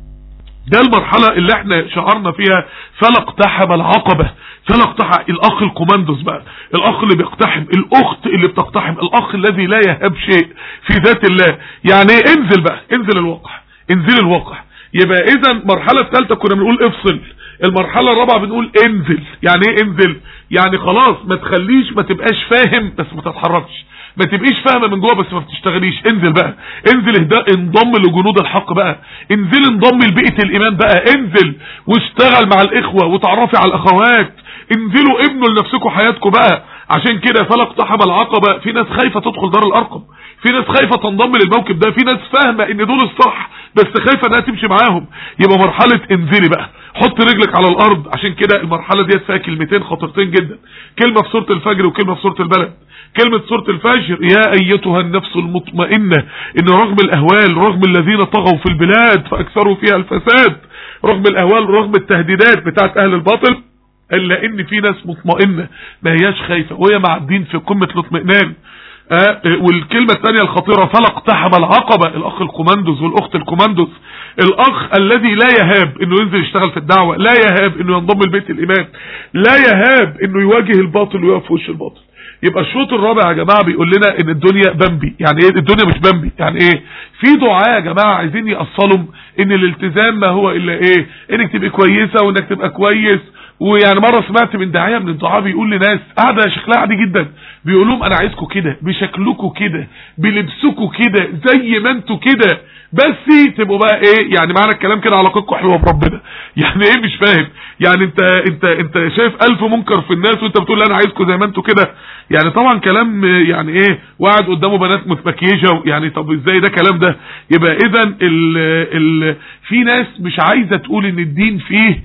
A: ده المرحلة اللي احنا شعرنا فيها فلا اقتحم العقبة فلا اقتحم الاخ الكوماندوس بقى الاخ اللي بيقتحم الاخت اللي بتقتحم الاخ الذي لا يهب شيء في ذات الله يعني ايه انزل بقى انزل الواقع انزل الواقع يبقى اذا المرحلة الثالثة كنا بنقول افصل المرحلة الرابعة بنقول انزل يعني ايه انزل يعني خلاص ما تخليش ما تبقاش فاهم بس ما تتحركش ما تبقيش فاهمه من جوه بس ما بتشتغليش انزل بقى انزل اهداء انضم لجنود الحق بقى انزل انضم لبيئه الايمان بقى انزل واشتغل مع الاخوه وتعرفي على الاخوات انزلوا ابنوا لنفسكم حياتكم بقى عشان كده فلا اقتحم العقبه في ناس خايفه تدخل دار الارقم في ناس خايفه تنضم للموكب ده في ناس فاهمه ان دول الصح بس خايفه انها تمشي معاهم يبقى مرحله انزلي بقى حط رجلك على الارض عشان كده المرحله ديت فيها كلمتين خطيرتين جدا كلمه في سوره الفجر وكلمه في سوره البلد كلمة سورة الفجر يا أيتها النفس المطمئنة إن رغم الأهوال رغم الذين طغوا في البلاد فأكثروا فيها الفساد رغم الأهوال رغم التهديدات بتاعت أهل الباطل إلا إن في ناس مطمئنة ما هياش خايفة وهي معدين في قمة الاطمئنان آه والكلمة الثانية الخطيرة فلا اقتحم العقبة الأخ الكوماندوز والأخت الكوماندوز الأخ الذي لا يهاب إنه ينزل يشتغل في الدعوة لا يهاب إنه ينضم لبيت الإمام لا يهاب إنه يواجه الباطل ويقف في وش الباطل يبقى الشوط الرابع يا جماعة بيقول لنا ان الدنيا بمبي يعني ايه الدنيا مش بمبي يعني ايه في دعاء يا جماعة عايزين يأصلهم ان الالتزام ما هو الا ايه انك تبقى كويسة وانك تبقى كويس ويعني مرة سمعت من داعية من الدعاء بيقول لناس قاعدة شكلها عادي جدا بيقول لهم انا عايزكم كده بشكلكم كده بلبسكم كده زي ما انتوا كده بس تبقوا بقى ايه يعني معنى الكلام كده علاقتكم حلوه بربنا يعني ايه مش فاهم يعني انت انت انت شايف الف منكر في الناس وانت بتقول انا عايزكم زي ما انتوا كده يعني طبعا كلام يعني ايه وقعد قدامه بنات متمكيجه يعني طب ازاي ده كلام ده يبقى اذا ال ال في ناس مش عايزه تقول ان الدين فيه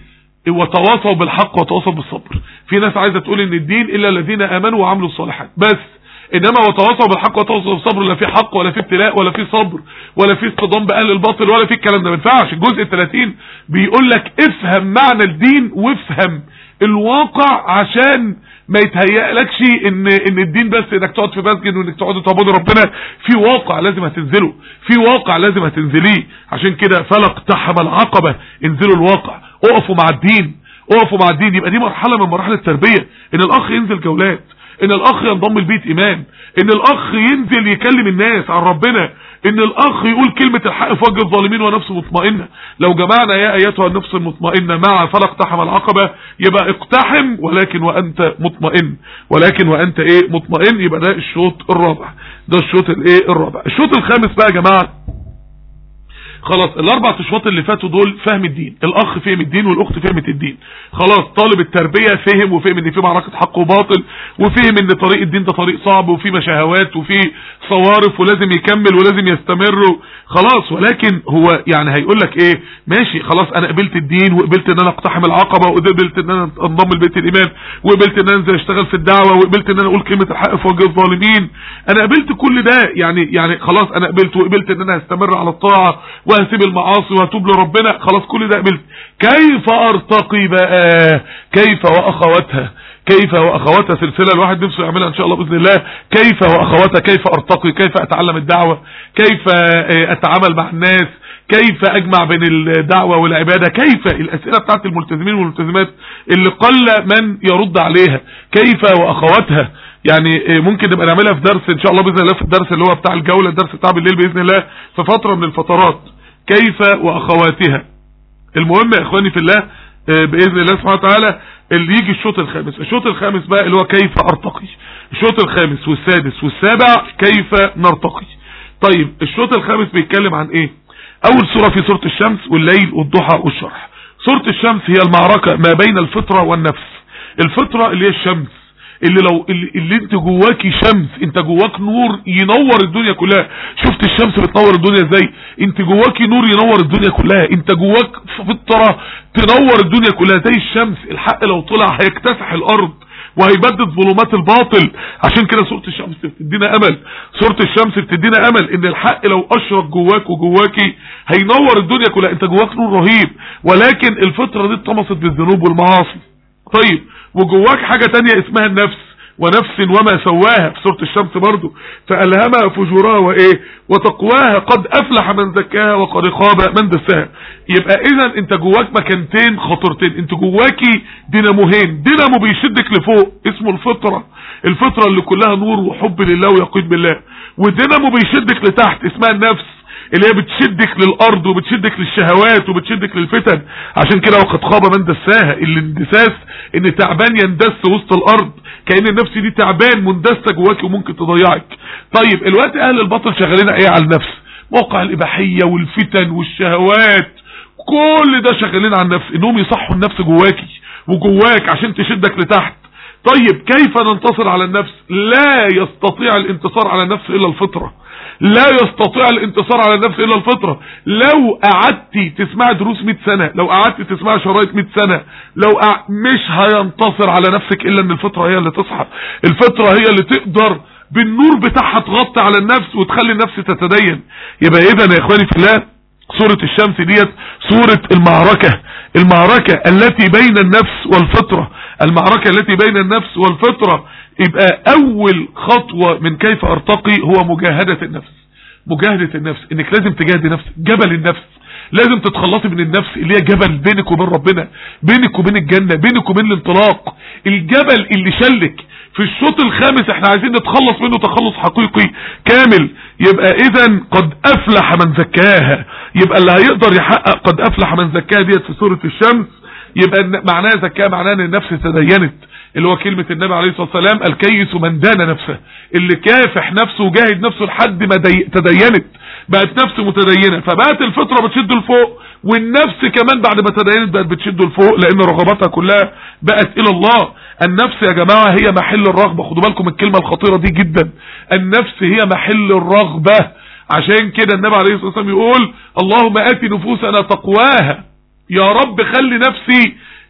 A: وتواصوا بالحق وتواصوا بالصبر في ناس عايزة تقول ان الدين الا الذين امنوا وعملوا الصالحات بس انما وتواصوا بالحق وتواصوا بالصبر لا في حق ولا في ابتلاء ولا في صبر ولا في اصطدام باهل الباطل ولا في الكلام ده ما ينفعش الجزء ال 30 بيقول لك افهم معنى الدين وافهم الواقع عشان ما يتهيألكش ان ان الدين بس انك تقعد في مسجد وانك تقعد تعبد ربنا في واقع لازم هتنزله في واقع لازم هتنزليه عشان كده فلق تحم العقبة انزلوا الواقع اقفوا مع الدين اقفوا مع الدين يبقى دي مرحلة من مراحل التربية ان الاخ ينزل جولات ان الاخ ينضم البيت ايمان ان الاخ ينزل يكلم الناس عن ربنا ان الاخ يقول كلمة الحق في وجه الظالمين ونفسه مطمئنة لو جمعنا يا ايتها النفس المطمئنة مع فلا اقتحم العقبة يبقى اقتحم ولكن وانت مطمئن ولكن وانت ايه مطمئن يبقى ده الشوط الرابع ده الشوط الايه الرابع الشوط الخامس بقى يا جماعة خلاص الاربع اشواط اللي فاتوا دول فهم الدين الاخ فهم الدين والاخت فهمت الدين خلاص طالب التربية فهم وفهم ان في معركة حق وباطل وفهم ان طريق الدين ده طريق صعب وفي مشاهوات وفي صوارف ولازم يكمل ولازم يستمر خلاص ولكن هو يعني هيقول لك ايه ماشي خلاص انا قبلت الدين وقبلت ان انا اقتحم العقبة وقبلت ان انا انضم لبيت الايمان وقبلت ان انا انزل اشتغل في الدعوة وقبلت ان انا اقول كلمة الحق في وجه الظالمين انا قبلت كل ده يعني يعني خلاص انا قبلت وقبلت ان انا هستمر على الطاعة وهسيب المعاصي وهتوب لربنا خلاص كل ده قبلت كيف ارتقي بقى كيف واخواتها كيف واخواتها سلسلة الواحد نفسه يعملها ان شاء الله باذن الله كيف واخواتها كيف ارتقي كيف اتعلم الدعوة كيف اتعامل مع الناس كيف اجمع بين الدعوة والعبادة كيف الاسئلة بتاعت الملتزمين والملتزمات اللي قل من يرد عليها كيف واخواتها يعني ممكن نبقى نعملها في درس ان شاء الله باذن الله في الدرس اللي هو بتاع الجولة الدرس بتاع بالليل باذن الله في فترة من الفترات كيف واخواتها المهم يا اخواني في الله باذن الله سبحانه وتعالى اللي يجي الشوط الخامس الشوط الخامس بقى اللي هو كيف ارتقي الشوط الخامس والسادس والسابع كيف نرتقي طيب الشوط الخامس بيتكلم عن ايه اول سورة في سورة الشمس والليل والضحى والشرح سورة الشمس هي المعركة ما بين الفطرة والنفس الفطرة اللي هي الشمس اللي لو اللي, اللي انت جواكي شمس انت جواك نور ينور الدنيا كلها شفت الشمس بتنور الدنيا ازاي انت جواكي نور ينور الدنيا كلها انت جواك فطرة تنور الدنيا كلها زي الشمس الحق لو طلع هيكتسح الارض وهيبدد ظلمات الباطل عشان كده سورة الشمس بتدينا امل سورة الشمس بتدينا امل ان الحق لو اشرق جواك وجواكي هينور الدنيا كلها انت جواك نور رهيب ولكن الفطرة دي اتطمست بالذنوب والمعاصي طيب وجواك حاجة تانية اسمها النفس ونفس وما سواها في سورة الشمس برضو فألهمها فجورها وإيه وتقواها قد أفلح من زكاها وقد خاب من دساها يبقى إذا أنت جواك مكانتين خطرتين أنت جواكي ديناموهين دينامو بيشدك لفوق اسمه الفطرة الفطرة اللي كلها نور وحب لله ويقين بالله ودينامو بيشدك لتحت اسمها النفس اللي هي بتشدك للارض وبتشدك للشهوات وبتشدك للفتن عشان كده وقد خاب من دساها الاندساس ان تعبان يندس وسط الارض كأن النفس دي تعبان مندسة جواك وممكن تضيعك طيب الوقت اهل الباطل شغالين ايه على النفس موقع الاباحية والفتن والشهوات كل ده شغالين على النفس انهم يصحوا النفس جواكي وجواك عشان تشدك لتحت طيب كيف ننتصر على النفس لا يستطيع الانتصار على النفس الا الفطره لا يستطيع الانتصار على النفس الا الفطرة لو قعدتي تسمع دروس 100 سنة لو قعدتي تسمع شرايط 100 سنة لو أع... مش هينتصر على نفسك الا ان الفطرة هي اللي تصحى الفطرة هي اللي تقدر بالنور بتاعها تغطي على النفس وتخلي النفس تتدين يبقى اذا يا اخواني في الله سورة الشمس ديت سورة المعركة المعركة التي بين النفس والفطرة المعركة التي بين النفس والفطرة يبقى اول خطوة من كيف ارتقي هو مجاهدة النفس مجاهدة النفس انك لازم تجاهدي نفسك جبل النفس لازم تتخلصي من النفس اللي هي جبل بينك وبين ربنا بينك وبين الجنة بينك وبين الانطلاق الجبل اللي شلك في الشوط الخامس احنا عايزين نتخلص منه تخلص حقيقي كامل يبقى اذا قد افلح من زكاها يبقى اللي هيقدر يحقق قد افلح من زكاها ديت في سورة الشمس يبقى معناها زكاها معناها ان النفس تدينت اللي هو كلمة النبي عليه الصلاة والسلام الكيس من دان نفسه اللي كافح نفسه وجاهد نفسه لحد ما دي تدينت بقت نفسه متدينة فبقت الفطرة بتشده لفوق والنفس كمان بعد ما تدينت بقت بتشده لفوق لان رغباتها كلها بقت الى الله النفس يا جماعة هي محل الرغبة خدوا بالكم الكلمة الخطيرة دي جدا النفس هي محل الرغبة عشان كده النبي عليه الصلاة والسلام يقول اللهم آتي نفوسنا تقواها يا رب خلي نفسي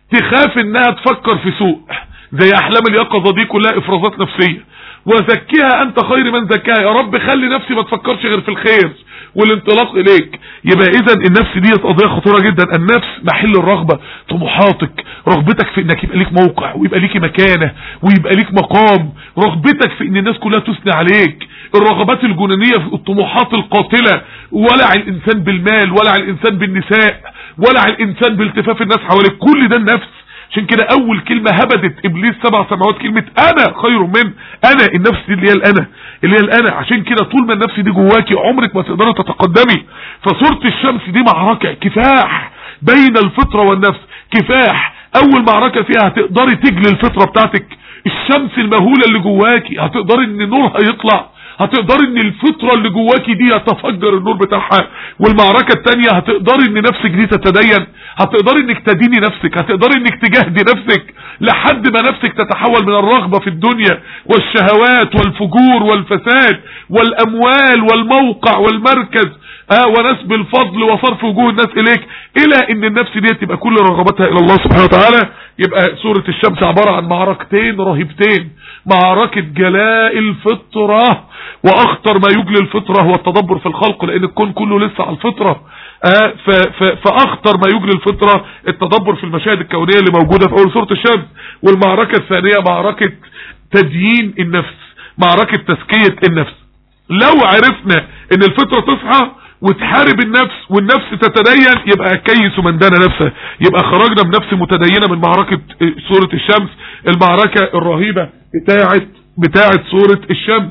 A: تخاف انها تفكر في سوء زي احلام اليقظة دي كلها افرازات نفسية وزكيها انت خير من زكاها يا رب خلي نفسي ما تفكرش غير في الخير والانطلاق اليك يبقى اذا النفس دي قضيه خطيره جدا النفس محل الرغبه طموحاتك رغبتك في انك يبقى ليك موقع ويبقى ليك مكانه ويبقى ليك مقام رغبتك في ان الناس كلها تثني عليك الرغبات الجنونيه في الطموحات القاتله ولع الانسان بالمال ولع الانسان بالنساء ولع الانسان بالتفاف الناس حواليك كل ده النفس عشان كده اول كلمة هبدت ابليس سبع سماوات كلمة انا خير من انا النفس دي اللي هي الانا اللي هي الانا عشان كده طول ما النفس دي جواكي عمرك ما تقدري تتقدمي فصورة الشمس دي معركة كفاح بين الفطرة والنفس كفاح اول معركة فيها هتقدري تجلي الفطرة بتاعتك الشمس المهولة اللي جواكي هتقدري ان نورها يطلع هتقدري ان الفطرة اللي جواكي دي يتفجر النور بتاعها والمعركة التانية هتقدري ان نفسك دي تتدين هتقدري انك تديني نفسك هتقدري انك تجاهدي نفسك لحد ما نفسك تتحول من الرغبة في الدنيا والشهوات والفجور والفساد والاموال والموقع والمركز اه ونسب الفضل وصرف وجوه الناس اليك الى ان النفس دي تبقى كل رغبتها الى الله سبحانه وتعالى يبقى سورة الشمس عبارة عن معركتين رهيبتين معركة جلاء الفطرة واخطر ما يجلي الفطرة هو التدبر في الخلق لان الكون كله لسه على الفطرة آه فاخطر ما يجلي الفطرة التدبر في المشاهد الكونية اللي موجودة في اول سورة الشمس والمعركة الثانية معركة تديين النفس معركة تزكية النفس لو عرفنا ان الفطرة تصحى وتحارب النفس والنفس تتدين يبقى كيس من دان نفسه يبقى خرجنا بنفس متدينة من معركة سورة الشمس المعركة الرهيبة بتاعت بتاعت سورة الشمس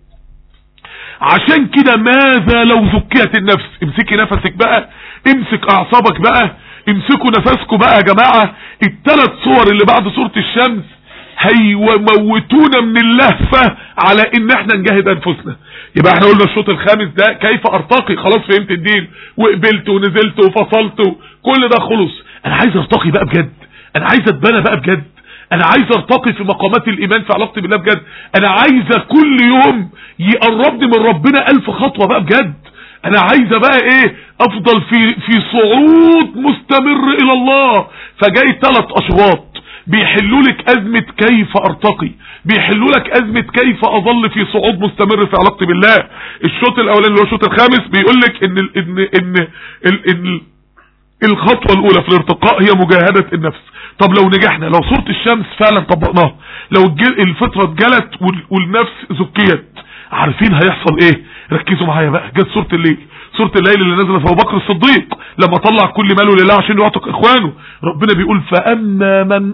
A: عشان كده ماذا لو زكيت النفس امسكي نفسك بقى امسك اعصابك بقى امسكوا نفسكم بقى يا جماعة الثلاث صور اللي بعد سورة الشمس هيموتونا من اللهفة على ان احنا نجاهد انفسنا يبقى احنا قلنا الشوط الخامس ده كيف ارتقي خلاص فهمت الدين وقبلت ونزلت وفصلت كل ده خلص انا عايز ارتقي بقى بجد انا عايز اتبنى بقى بجد انا عايز ارتقي في مقامات الايمان في علاقتي بالله بجد انا عايزه كل يوم يقربني من ربنا الف خطوة بقى بجد انا عايزه بقى ايه افضل في في صعود مستمر الى الله فجاي ثلاث اشواط بيحلوا لك ازمة كيف ارتقي بيحلوا لك ازمة كيف اظل في صعود مستمر في علاقتي بالله الشوط الاولاني اللي هو الشوط الخامس بيقول لك ان ال ان ان ال ان الخطوة الاولى في الارتقاء هي مجاهدة النفس طب لو نجحنا لو صورة الشمس فعلا طبقناها لو الفترة اتجلت والنفس زكيت عارفين هيحصل ايه ركزوا معايا بقى جت سورة الليل سورة الليل اللي نزلت في ابو بكر الصديق لما طلع كل ماله لله عشان يعتق اخوانه ربنا بيقول فاما من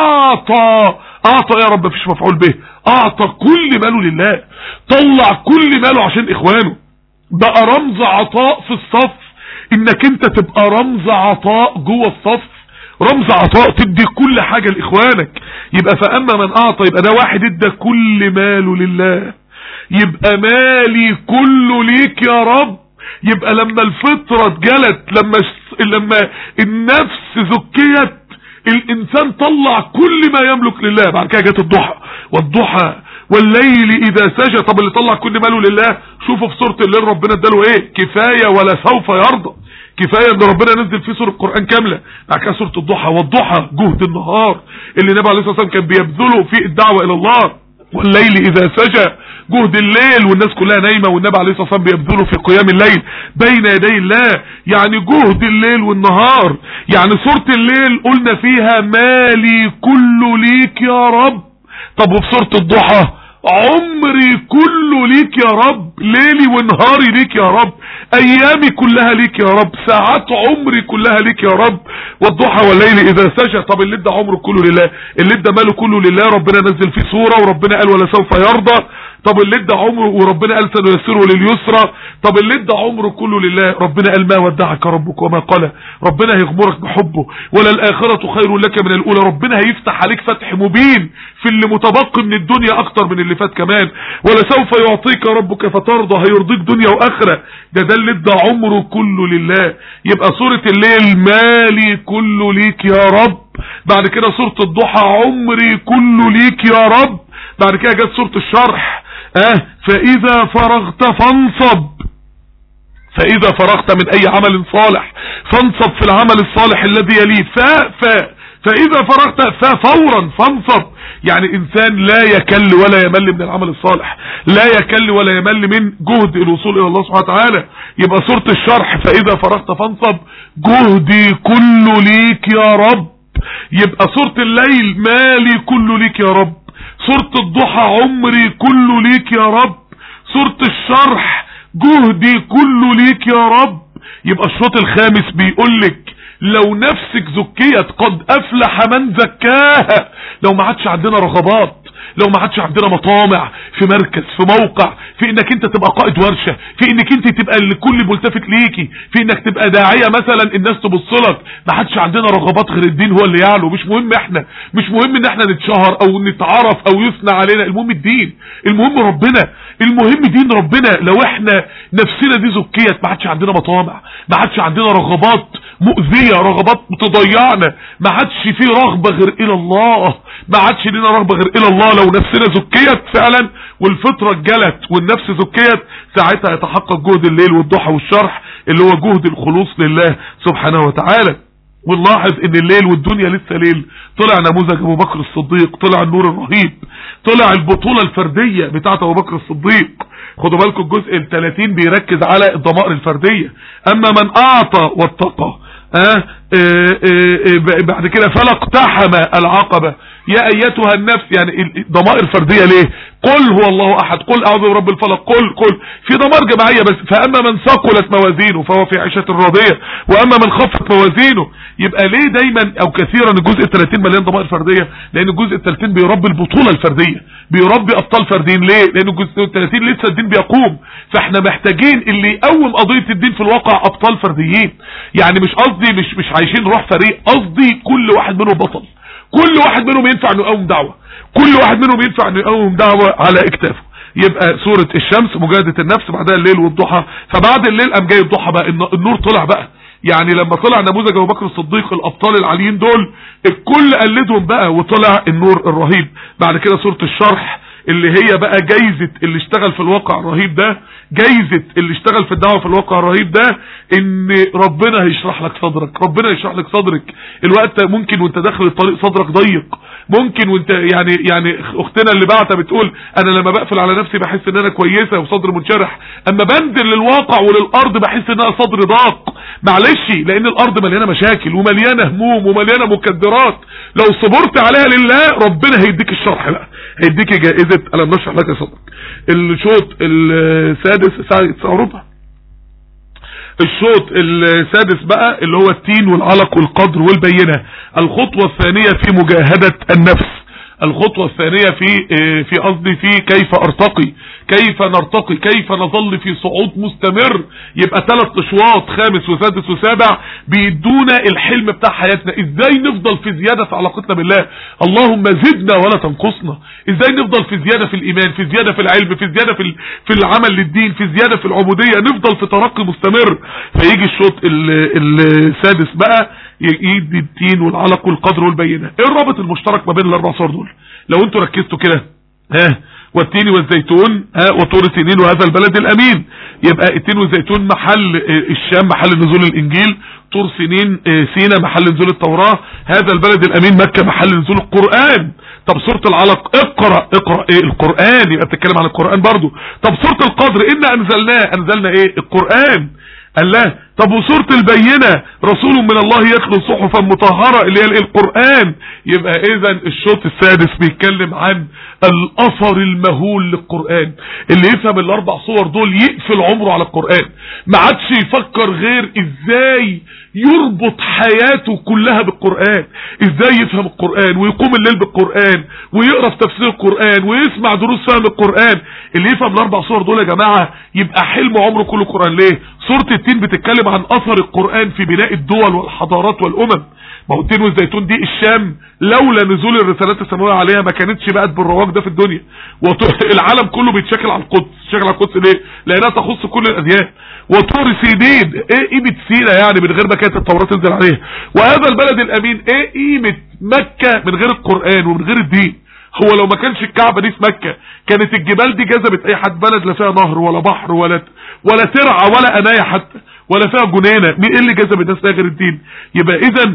A: اعطى اعطى يا رب مفيش مفعول به اعطى كل ماله لله طلع كل ماله عشان اخوانه بقى رمز عطاء في الصف انك انت تبقى رمز عطاء جوه الصف رمز عطاء تدي كل حاجة لاخوانك يبقى فاما من اعطى يبقى ده واحد ادى كل ماله لله يبقى مالي كله ليك يا رب يبقى لما الفطرة اتجلت لما لما النفس زكيت الانسان طلع كل ما يملك لله بعد كده جت الضحى والضحى والليل اذا سجى طب اللي طلع كل ماله لله شوفوا في سورة الليل ربنا اداله ايه كفاية ولا سوف يرضى كفاية ان ربنا نزل فيه سورة القرآن كاملة بعد كده سورة الضحى والضحى جهد النهار اللي النبي عليه الصلاة والسلام كان بيبذله في الدعوة الى الله والليل اذا سجى جهد الليل والناس كلها نايمة والنبي عليه الصلاة والسلام بيبذله في قيام الليل بين يدي الله يعني جهد الليل والنهار يعني سورة الليل قلنا فيها مالي كله ليك يا رب طب وفي سورة الضحى عمري كله ليك يا رب ليلي ونهاري ليك يا رب ايامي كلها ليك يا رب ساعات عمري كلها ليك يا رب والضحى والليل اذا سجى طب اللي ادى عمره كله لله اللي ادى ماله كله لله ربنا نزل فيه سورة وربنا قال ولا سوف يرضى طب اللي ادى عمره وربنا قال سنيسره لليسرى طب اللي ادى عمره كله لله ربنا قال ما ودعك ربك وما قال ربنا هيغمرك بحبه ولا الاخرة خير لك من الاولى ربنا هيفتح عليك فتح مبين في اللي متبقي من الدنيا اكتر من اللي فات كمان ولا سوف يعطيك ربك فترضى هيرضيك دنيا واخرة ده ده اللي ادى عمره كله لله يبقى سورة الليل مالي كله ليك يا رب بعد كده سورة الضحى عمري كله ليك يا رب بعد كده جت سورة الشرح اه فاذا فرغت فانصب فاذا فرغت من اي عمل صالح فانصب في العمل الصالح الذي يليه ف ف فاذا فرغت ففورا فانصب يعني انسان لا يكل ولا يمل من العمل الصالح لا يكل ولا يمل من جهد الوصول الى الله سبحانه وتعالى يبقى سورة الشرح فاذا فرغت فانصب جهدي كله ليك يا رب يبقى سورة الليل مالي كله ليك يا رب سورة الضحى عمري كله ليك يا رب سورة الشرح جهدي كله ليك يا رب يبقى الشوط الخامس بيقولك لو نفسك زكيت قد افلح من زكاها لو ما عادش عندنا رغبات لو ما عادش عندنا مطامع في مركز في موقع في انك انت تبقى قائد ورشة في انك انت تبقى الكل ملتفت ليكي في انك تبقى داعية مثلا الناس تبص لك ما عادش عندنا رغبات غير الدين هو اللي يعلو مش مهم احنا مش مهم ان احنا نتشهر او نتعرف او يثنى علينا المهم الدين المهم ربنا المهم دين ربنا لو احنا نفسنا دي زكيت ما عادش عندنا مطامع ما عادش عندنا رغبات مؤذية رغبات تضيعنا ما عادش فيه رغبة غير الى الله ما عادش لنا رغبة غير الى الله لو نفسنا زكيت فعلا والفطرة اتجلت والنفس زكيت ساعتها يتحقق جهد الليل والضحى والشرح اللي هو جهد الخلوص لله سبحانه وتعالى ونلاحظ ان الليل والدنيا لسه ليل طلع نموذج ابو بكر الصديق طلع النور الرهيب طلع البطولة الفردية بتاعت ابو بكر الصديق خدوا بالكم الجزء ال 30 بيركز على الضمائر الفردية اما من اعطى واتقى اه اه اه بعد كده فلا اقتحم العقبة يا ايتها النفس يعني ضمائر فردية ليه قل هو الله احد قل اعوذ برب الفلق قل قل في ضمائر جماعية بس فاما من ثقلت موازينه فهو في عيشة راضية واما من خفت موازينه يبقى ليه دايما او كثيرا الجزء ال 30 مليان ضمائر فردية لان الجزء ال 30 بيربي البطولة الفردية بيربي ابطال فرديين ليه لان الجزء ال 30 لسه الدين بيقوم فاحنا محتاجين اللي يقوم قضية الدين في الواقع ابطال فرديين يعني مش قصدي مش مش عايشين روح فريق قصدي كل واحد منهم بطل كل واحد منهم ينفع انه يقوم دعوة كل واحد منهم ينفع انه يقوم دعوة على اكتافه يبقى سورة الشمس مجاهدة النفس بعدها الليل والضحى فبعد الليل قام جاي الضحى بقى النور طلع بقى يعني لما طلع نموذج ابو بكر الصديق الابطال العاليين دول الكل قلدهم بقى وطلع النور الرهيب بعد كده سورة الشرح اللي هي بقى جايزة اللي اشتغل في الواقع الرهيب ده جايزة اللي اشتغل في الدعوة في الواقع الرهيب ده ان ربنا هيشرح لك صدرك ربنا يشرح لك صدرك الوقت ممكن وانت داخل الطريق صدرك ضيق ممكن وانت يعني يعني اختنا اللي بعتها بتقول انا لما بقفل على نفسي بحس ان انا كويسة وصدر منشرح اما بنزل للواقع وللارض بحس ان انا صدري ضاق معلش لان الارض مليانة مشاكل ومليانة هموم ومليانة مكدرات لو صبرت عليها لله ربنا هيديك الشرح بقى هيديك جائزة انا نشرح لك صدرك الشوط السادس الساعة 9 وربع الشوط السادس بقى اللي هو التين والعلق والقدر والبينة الخطوة الثانية في مجاهدة النفس الخطوة الثانية في في قصدي في كيف ارتقي كيف نرتقي كيف نظل في صعود مستمر يبقى ثلاث اشواط خامس وسادس وسابع بيدونا الحلم بتاع حياتنا ازاي نفضل في زيادة في علاقتنا بالله اللهم زدنا ولا تنقصنا ازاي نفضل في زيادة في الايمان في زيادة في العلم في زيادة في في العمل للدين في زيادة في العبودية نفضل في ترقي مستمر فيجي الشوط السادس بقى يدي التين والعلق والقدر والبينة ايه الرابط المشترك ما بين الاربع صور دول لو انتوا ركزتوا كده ها والتين والزيتون ها وطور سنين وهذا البلد الامين يبقى التين والزيتون محل الشام محل نزول الانجيل طور سنين سينا محل نزول التوراة هذا البلد الامين مكة محل نزول القرآن طب سورة العلق اقرأ اقرأ ايه القرآن يبقى بتتكلم عن القرآن برضو طب سورة القدر انا انزلناه انزلنا ايه القرآن قال لا طب وسورة البينة رسول من الله يتلو صحفا مطهرة اللي هي القرآن يبقى اذا الشوط السادس بيتكلم عن الاثر المهول للقرآن اللي يفهم الاربع صور دول يقفل عمره على القرآن ما عادش يفكر غير ازاي يربط حياته كلها بالقرآن ازاي يفهم القرآن ويقوم الليل بالقرآن ويقرأ في تفسير القرآن ويسمع دروس فهم القرآن اللي يفهم الاربع صور دول يا جماعة يبقى حلم عمره كله قرآن ليه سورة التين بتتكلم عن اثر القرآن في بناء الدول والحضارات والامم ما هو التين والزيتون دي الشام لولا نزول الرسالات السماوية عليها ما كانتش بقت بالرواج ده في الدنيا العالم كله بيتشكل على القدس شكل على القدس ليه لانها تخص كل الاديان وطور سيدين ايه قيمة سينا يعني من غير ما كانت التوراة تنزل عليها وهذا البلد الامين ايه قيمة مكة من غير القرآن ومن غير الدين هو لو ما كانش الكعبة دي في مكة كانت الجبال دي جذبت اي حد بلد لا فيها نهر ولا بحر ولا ولا ترعى ولا اناية حتى ولا فيها جنينة مين ايه اللي جذب الناس غير الدين يبقى اذا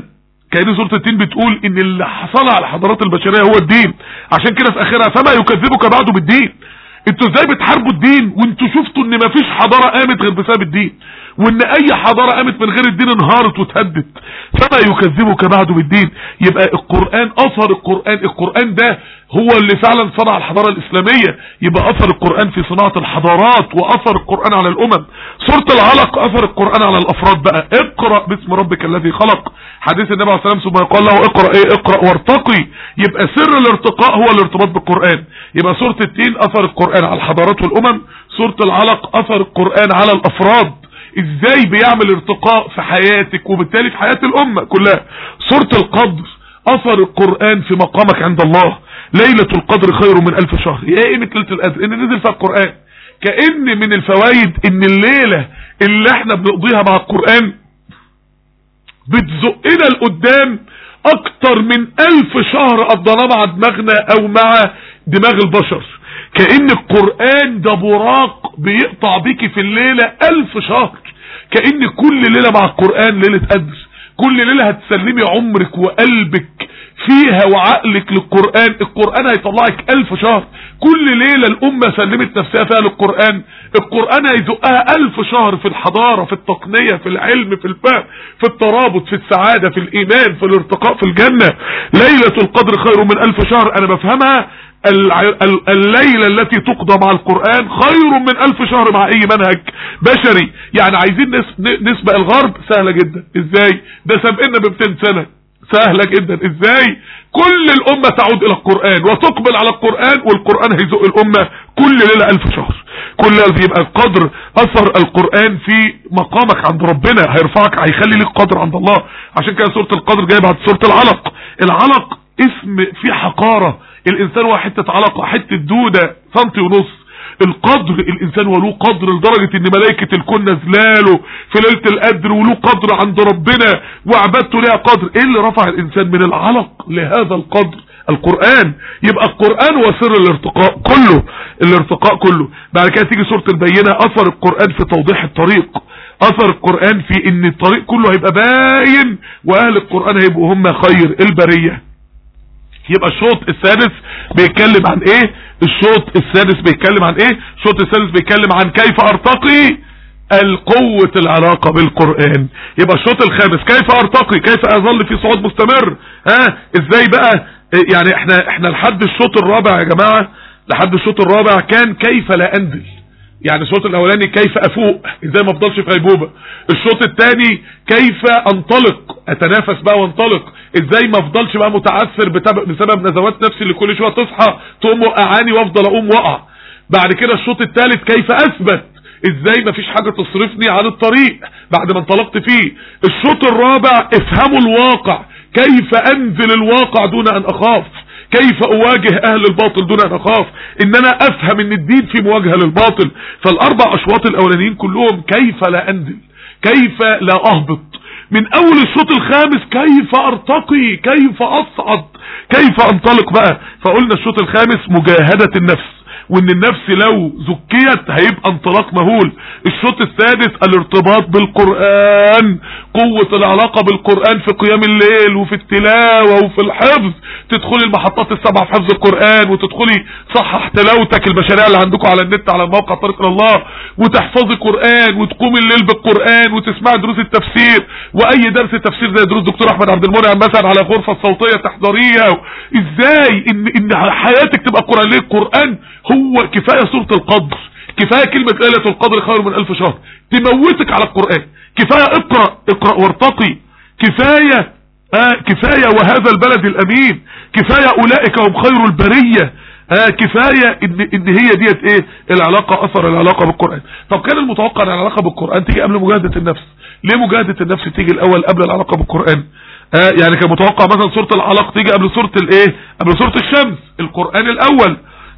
A: كأن سورة التين بتقول ان اللي حصل على الحضارات البشرية هو الدين عشان كده في اخرها فما يكذبك بعده بالدين انتوا ازاي بتحاربوا الدين وانتوا شفتوا ان مفيش حضارة قامت غير بسبب الدين وان اي حضارة قامت من غير الدين انهارت وتهدت فما يكذبك بعده بالدين يبقى القرآن اثر القرآن القرآن ده هو اللي فعلا صنع الحضارة الاسلامية يبقى اثر القرآن في صناعة الحضارات واثر القرآن على الامم سورة العلق اثر القرآن على الافراد بقى اقرأ باسم ربك الذي خلق حديث النبي عليه الصلاة والسلام ثم يقال له اقرأ ايه اقرأ وارتقي يبقى سر الارتقاء هو الارتباط بالقرآن يبقى سورة التين اثر القرآن على الحضارات والامم سورة العلق اثر القرآن على الافراد ازاي بيعمل ارتقاء في حياتك وبالتالي في حياة الامة كلها سورة القدر اثر القرآن في مقامك عند الله ليلة القدر خير من الف شهر ايه قيمة ليلة القدر ان نزل فيها القرآن كأن من الفوائد ان الليلة اللي احنا بنقضيها مع القرآن بتزقنا لقدام اكتر من الف شهر قضيناه مع دماغنا او مع دماغ البشر كأن القرآن ده براق بيقطع بيكي في الليلة الف شهر كأن كل ليلة مع القرآن ليلة قدر كل ليلة هتسلمي عمرك وقلبك فيها وعقلك للقرآن القرآن هيطلعك الف شهر كل ليلة الامة سلمت نفسها فيها للقرآن القرآن هيزقها الف شهر في الحضارة في التقنية في العلم في الفهم في الترابط في السعادة في الايمان في الارتقاء في الجنة ليلة القدر خير من الف شهر انا بفهمها الليلة التي تقضى مع القرآن خير من الف شهر مع اي منهج بشري يعني عايزين نسبق الغرب سهلة جدا ازاي ده سابقنا ب 200 سنة سهلة جدا ازاي كل الامة تعود الى القرآن وتقبل على القرآن والقرآن هيزق الامة كل ليلة الف شهر كل يبقى القدر اثر القرآن في مقامك عند ربنا هيرفعك هيخلي لك قدر عند الله عشان كده سورة القدر جايه بعد سورة العلق العلق اسم فيه حقارة الانسان هو حتة علقة حتة دودة سنتي ونص القدر الانسان وله قدر لدرجة ان ملائكة الكون نزلاله في ليلة القدر وله قدر عند ربنا وعبادته ليها قدر ايه اللي رفع الانسان من العلق لهذا القدر القرآن يبقى القرآن هو سر الارتقاء كله الارتقاء كله بعد كده تيجي سورة البينة اثر القرآن في توضيح الطريق اثر القرآن في ان الطريق كله هيبقى باين واهل القرآن هيبقوا هم خير البرية يبقى الشوط السادس بيتكلم عن ايه الشوط السادس بيتكلم عن ايه الشوط السادس بيتكلم عن كيف ارتقي القوة العلاقة بالقرآن يبقى الشوط الخامس كيف ارتقي كيف اظل في صعود مستمر ها ازاي بقى يعني احنا احنا لحد الشوط الرابع يا جماعة لحد الشوط الرابع كان كيف لا انزل يعني الشوط الاولاني كيف افوق ازاي ما افضلش في غيبوبه الشوط الثاني كيف انطلق اتنافس بقى وانطلق ازاي ما افضلش بقى متعثر بسبب نزوات نفسي اللي كل شويه تصحى تقوم وقعاني وافضل اقوم وقع بعد كده الشوط الثالث كيف اثبت ازاي ما فيش حاجة تصرفني عن الطريق بعد ما انطلقت فيه الشوط الرابع افهموا الواقع كيف انزل الواقع دون ان اخاف كيف اواجه اهل الباطل دون ان اخاف ان انا افهم ان الدين في مواجهة للباطل فالاربع اشواط الاولانيين كلهم كيف لا انزل كيف لا اهبط من اول الشوط الخامس كيف ارتقي كيف اصعد كيف انطلق بقى فقلنا الشوط الخامس مجاهدة النفس وان النفس لو زكيت هيبقى انطلاق مهول الشوط السادس الارتباط بالقرآن قوة العلاقة بالقرآن في قيام الليل وفي التلاوة وفي الحفظ تدخلي المحطات السبعة في حفظ القرآن وتدخلي صحح تلاوتك البشرية اللي عندكم على النت على الموقع طريق الله وتحفظي قرآن وتقومي الليل بالقرآن وتسمعي دروس التفسير واي درس تفسير زي دروس دكتور احمد عبد المنعم مثلا على غرفة صوتية تحضريها ازاي ان ان حياتك تبقى قرآن ليه القرآن هو كفاية سورة القدر كفاية كلمة ليلة القدر خير من الف شهر تموتك على القرآن كفاية اقرأ اقرأ وارتقي كفاية آه كفاية وهذا البلد الامين كفاية اولئك هم خير البرية آه كفاية ان, إن هي ديت ايه العلاقة اثر العلاقة بالقرآن طب كان المتوقع ان العلاقة بالقرآن تيجي قبل مجاهدة النفس ليه مجاهدة النفس تيجي الاول قبل العلاقة بالقرآن آه يعني كان متوقع مثلا سورة العلاق تيجي قبل سورة الايه قبل سورة الشمس القرآن الاول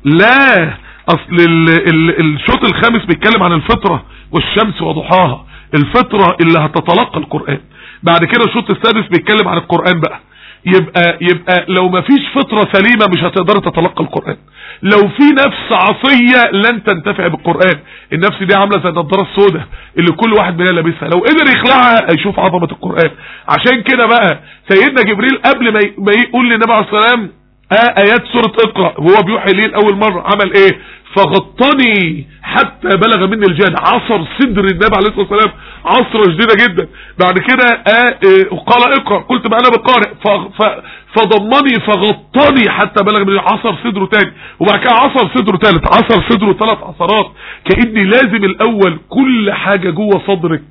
A: لا اصل ال ال الشوط الخامس بيتكلم عن الفطرة والشمس وضحاها الفطرة اللي هتتلقى القرآن بعد كده الشوط السادس بيتكلم عن القرآن بقى يبقى يبقى لو ما فيش فطرة سليمة مش هتقدر تتلقى القرآن لو في نفس عصية لن تنتفع بالقرآن النفس دي عاملة زي النضارة السوداء اللي كل واحد مننا لابسها لو قدر يخلعها هيشوف عظمة القرآن عشان كده بقى سيدنا جبريل قبل ما يقول للنبي عليه الصلاة والسلام آه ايات سورة اقرأ وهو بيوحي ليه اول مرة عمل ايه فغطني حتى بلغ مني الجهد عصر صدر النبي عليه الصلاة والسلام عصرة شديدة جدا بعد كده آه آه قال اقرأ قلت ما انا بقارئ فضمني فغطني حتى بلغ مني عصر صدره تاني وبعد كده عصر صدره تالت عصر صدره ثلاث عصرات كأني لازم الاول كل حاجة جوه صدرك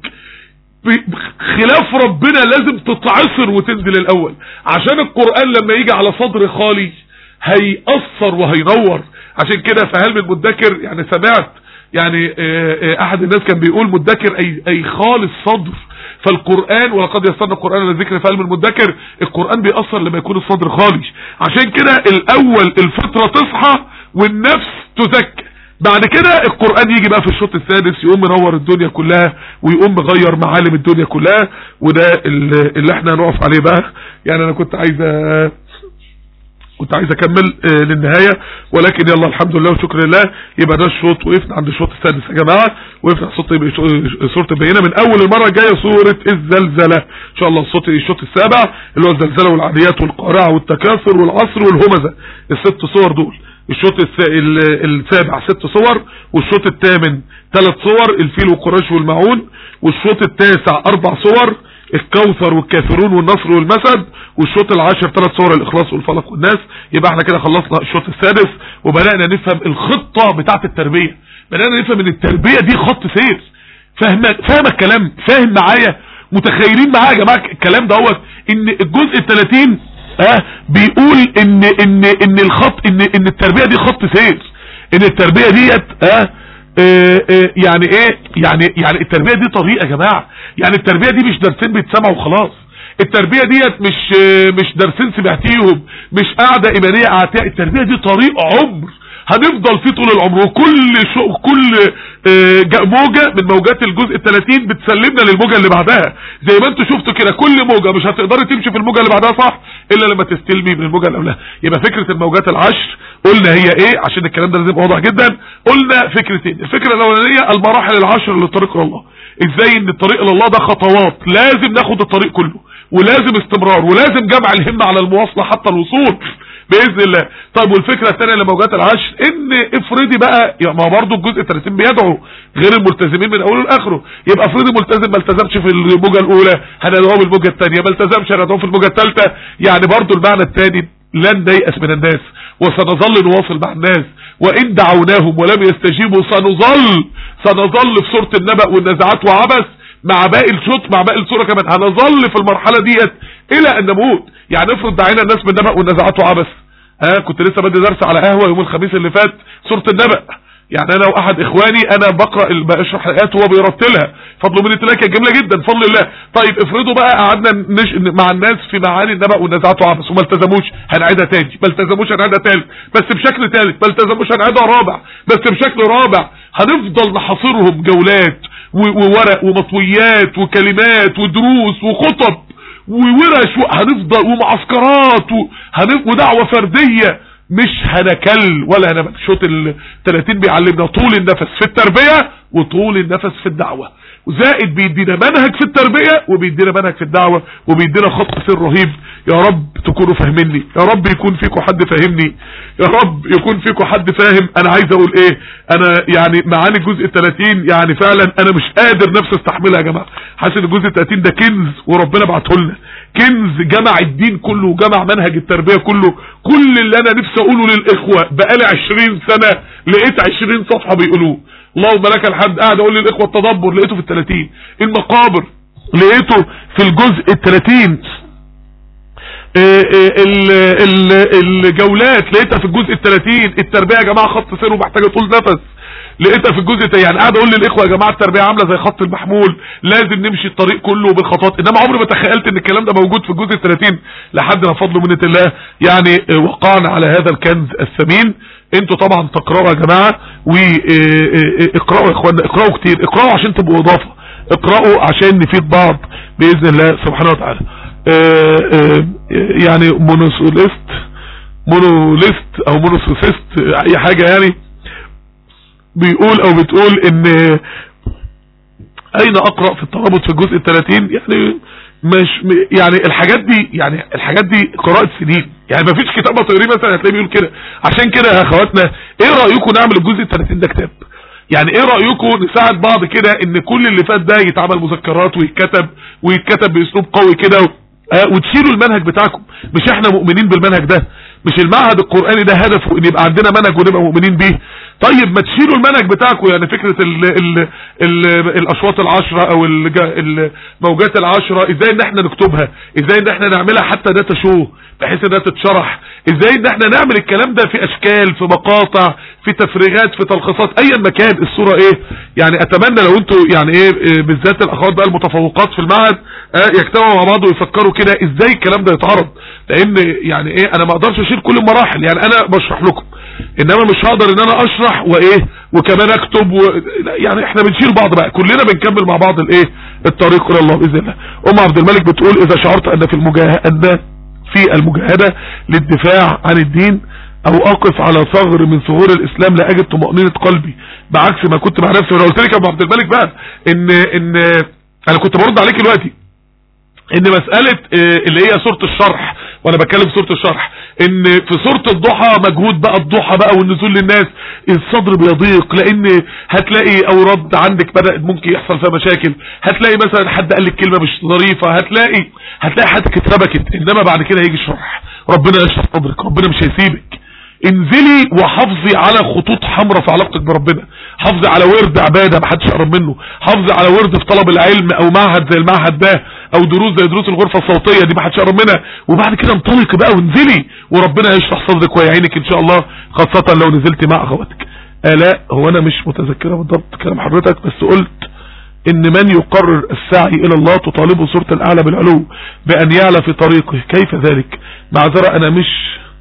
A: خلاف ربنا لازم تتعصر وتنزل الاول عشان القرآن لما يجي على صدر خالي هيأثر وهينور عشان كده فهل من مدكر يعني سمعت يعني احد الناس كان بيقول مدكر اي, أي خالص صدر فالقرآن ولقد يسرنا القرآن للذكر فهل من مدكر القرآن بيأثر لما يكون الصدر خالي عشان كده الاول الفطرة تصحى والنفس تزكى بعد كده القرآن يجي بقى في الشوط السادس يقوم منور الدنيا كلها ويقوم مغير معالم الدنيا كلها وده اللي احنا هنقف عليه بقى يعني انا كنت عايز كنت عايز اكمل آه للنهاية ولكن يلا الحمد لله وشكر لله يبقى ده الشوط وقفنا عند الشوط السادس يا جماعة وقفنا على سورة البينة من اول المرة الجاية سورة الزلزلة ان شاء الله الصوت الشوط السابع اللي هو الزلزلة والعاديات والقارعة والتكاثر والعصر والهمزة الست صور دول الشوط السابع ست صور والشوط الثامن ثلاث صور الفيل والقراش والمعون والشوط التاسع اربع صور الكوثر والكافرون والنصر والمسد والشوط العاشر ثلاث صور الاخلاص والفلق والناس يبقى احنا كده خلصنا الشوط السادس وبدأنا نفهم الخطة بتاعة التربية بدأنا نفهم ان التربية دي خط سير فاهم فاهم الكلام فاهم معايا متخيلين معايا يا جماعه الكلام دوت ان الجزء ال 30 اه بيقول ان ان ان الخط ان ان التربيه دي خط سير ان التربيه ديت اه اه اه يعني ايه يعني يعني التربيه دي طريق يا جماعه يعني التربيه دي مش درسين بيتسمعوا وخلاص التربيه ديت مش مش درسين سمعتيهم مش قاعده ايمانيه قعدتها التربيه دي طريق عمر هنفضل فيه طول العمر وكل شو كل موجة من موجات الجزء ال 30 بتسلمنا للموجة اللي بعدها زي ما انتوا شفتوا كده كل موجة مش هتقدري تمشي في الموجة اللي بعدها صح الا لما تستلمي من الموجة اللي قبلها يبقى فكرة الموجات العشر قلنا هي ايه عشان الكلام ده لازم واضح جدا قلنا فكرتين الفكرة الاولانية المراحل العشر للطريق الى الله ازاي ان الطريق الى الله ده خطوات لازم ناخد الطريق كله ولازم استمرار ولازم جمع الهمة على المواصلة حتى الوصول باذن الله طيب والفكره الثانيه لموجات العشر ان افرضي بقى ما هو برضه الجزء 30 بيدعو غير الملتزمين من اوله لاخره يبقى افرضي ملتزم ما التزمش في الموجه الاولى هندعوه في الموجه الثانيه ما التزمش هندعوه في الموجه الثالثه يعني برضه المعنى الثاني لن نيأس من الناس وسنظل نواصل مع الناس وان دعوناهم ولم يستجيبوا سنظل سنظل في سوره النبأ والنزعات وعبس مع باقي الشوط مع باقي السوره كمان هنظل في المرحله ديت الى ان نموت يعني افرض دعينا الناس بالنبأ والنزعات وعبس ها كنت لسه بدي درس على قهوه يوم الخميس اللي فات سوره النبأ يعني انا واحد اخواني انا بقرا بشرح الايات وهو بيرتلها فضل من التلاكه جميله جدا فضل الله طيب افرضوا بقى قعدنا نش... مع الناس في معاني النبأ والنزعات وعبس وما التزموش هنعيدها تاني ما التزموش هنعيدها تالت بس بشكل تالت ما التزموش هنعيدها رابع بس بشكل رابع هنفضل نحاصرهم جولات وورق ومطويات وكلمات ودروس وخطب وورش هنفضل ومعسكرات وهنف... ودعوة فردية مش هنكل ولا هنبقى شوط ال 30 بيعلمنا طول النفس في التربية وطول النفس في الدعوة وزائد بيدينا منهج في التربية وبيدينا منهج في الدعوة وبيدينا خط سير رهيب يا رب تكونوا فاهميني يا رب يكون فيكم حد فاهمني يا رب يكون فيكم حد فاهم انا عايز اقول ايه انا يعني معاني الجزء ال 30 يعني فعلا انا مش قادر نفسي استحملها يا جماعه حاسس ان الجزء ال 30 ده كنز وربنا بعته لنا كنز جمع الدين كله وجمع منهج التربيه كله كل اللي انا نفسي اقوله للاخوه بقالي 20 سنه لقيت 20 صفحه بيقولوه اللهم لك الحمد قاعد اقول للاخوه التدبر لقيته في ال 30 المقابر لقيته في الجزء ال 30 الجولات لقيتها في الجزء ال 30 التربيه يا جماعه خط سير ومحتاجه طول نفس لقيتها في الجزء يعني قاعد اقول للاخوه يا جماعه التربيه عامله زي خط المحمول لازم نمشي الطريق كله بالخطوات انما عمري ما تخيلت ان الكلام ده موجود في الجزء ال 30 لحد ما فضل منه الله يعني وقعنا على هذا الكنز الثمين انتوا طبعا تقرأوا يا جماعه واقرأوا يا اخوانا اقرأوا كتير اقرأوا عشان تبقوا اضافه اقرأوا عشان نفيد بعض باذن الله سبحانه وتعالى آه، آه، يعني مونوسوليست مونوليست او مونوسوسيست اي حاجة يعني بيقول او بتقول ان اين اقرأ في الترابط في الجزء الثلاثين يعني مش يعني الحاجات دي يعني الحاجات دي قراءة سنين يعني ما فيش كتاب تقريه مثلا هتلاقيه بيقول كده عشان كده يا اخواتنا ايه رأيكم نعمل الجزء الثلاثين ده كتاب يعني ايه رأيكم نساعد بعض كده ان كل اللي فات ده يتعمل مذكرات ويتكتب ويتكتب باسلوب قوي كده اه وتشيلوا المنهج بتاعكم مش احنا مؤمنين بالمنهج ده مش المعهد القرآني ده هدفه ان يبقى عندنا منهج ونبقى مؤمنين بيه طيب ما تشيلوا المنهج بتاعكم يعني فكرة ال ال ال الاشواط العشرة او الموجات العشرة ازاي ان احنا نكتبها ازاي ان احنا نعملها حتى داتا شو بحيث انها تتشرح ازاي ان احنا نعمل الكلام ده في اشكال في مقاطع في تفريغات في تلخيصات ايا مكان الصورة ايه يعني اتمنى لو انتوا يعني ايه بالذات الاخوات بقى المتفوقات في المعهد اه يجتمعوا مع بعض ويفكروا كده ازاي الكلام ده يتعرض لان يعني ايه انا ما اقدرش اشيل كل المراحل يعني انا بشرح لكم انما مش هقدر ان انا اشرح وايه وكمان اكتب و... يعني احنا بنشيل بعض بقى كلنا بنكمل مع بعض الايه الطريق الى الله باذن الله ام عبد الملك بتقول اذا شعرت ان في المجاهده في المجاهده للدفاع عن الدين او اقف على ثغر من ثغور الاسلام لا اجد طمأنينة قلبي بعكس ما كنت مع نفسي وانا قلت لك يا ابو عبد الملك بقى ان ان انا كنت برد عليك دلوقتي ان مسألة اللي هي سورة الشرح وانا بتكلم سورة الشرح ان في سورة الضحى مجهود بقى الضحى بقى والنزول للناس الصدر بيضيق لان هتلاقي اوراد عندك بدأ ممكن يحصل فيها مشاكل هتلاقي مثلا حد قال لك كلمة مش ظريفة هتلاقي هتلاقي حياتك اتربكت انما بعد كده هيجي الشرح ربنا يشرح صدرك ربنا مش هيسيبك انزلي وحافظي على خطوط حمراء في علاقتك بربنا حافظي على ورد عبادة محدش يقرب منه حافظي على ورد في طلب العلم او معهد زي المعهد ده او دروس زي دروس الغرفة الصوتية دي محدش يقرب منها وبعد كده انطلقي بقى وانزلي وربنا يشرح صدرك ويعينك ان شاء الله خاصة لو نزلتي مع اخواتك الاء هو انا مش متذكرة بالضبط كلام حضرتك بس قلت ان من يقرر السعي الى الله تطالبه سورة الاعلى بالعلو بان يعلى في طريقه كيف ذلك معذرة انا مش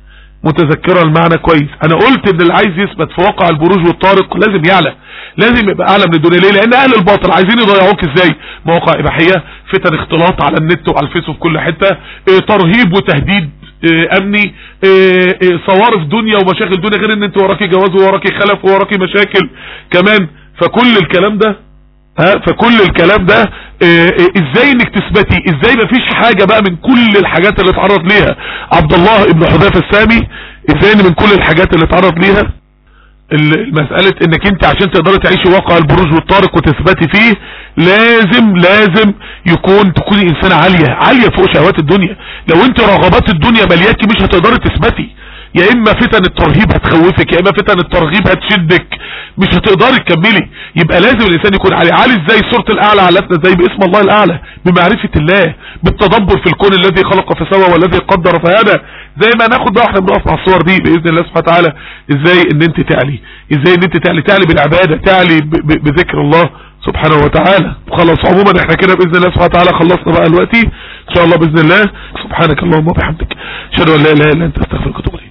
A: متذكرة المعنى كويس انا قلت ان اللي عايز يثبت في واقع البروج والطارق لازم يعلى لازم يبقى اعلى من الدنيا ليه لان اهل الباطل عايزين يضيعوك ازاي مواقع اباحية فتن اختلاط على النت وعلى الفيس وفي كل حتة اه ترهيب وتهديد اه امني اه صوارف دنيا ومشاكل دنيا غير ان انت وراكي جواز ووراكي خلف ووراكي مشاكل كمان فكل الكلام ده ها فكل الكلام ده اه ازاي انك تثبتي ازاي مفيش حاجة بقى من كل الحاجات اللي اتعرض ليها عبد الله ابن حذافه السامي ازاي ان من كل الحاجات اللي اتعرض ليها المسألة انك انت عشان تقدري تعيشي واقع البروج والطارق وتثبتي فيه لازم لازم يكون تكوني انسانة عالية عالية فوق شهوات الدنيا لو انت رغبات الدنيا ملياكي مش هتقدري تثبتي يا اما فتن الترهيب هتخوفك يا اما فتن الترغيب هتشدك مش هتقدري تكملي يبقى لازم الانسان يكون عالي عالي ازاي سورة الاعلى علتنا ازاي باسم الله الاعلى بمعرفة الله بالتدبر في الكون الذي خلق فسوى والذي قدر فهدى زي ما ناخد بقى احنا بنقف مع الصور دي باذن الله سبحانه وتعالى ازاي ان انت تعلي ازاي ان انت تعلي تعلي بالعبادة تعلي بذكر الله سبحانه وتعالى وخلاص عموما احنا كده باذن الله سبحانه وتعالى خلصنا بقى دلوقتي ان شاء الله باذن الله سبحانك اللهم وبحمدك اشهد ان لا اله الا انت استغفرك واتوب اليك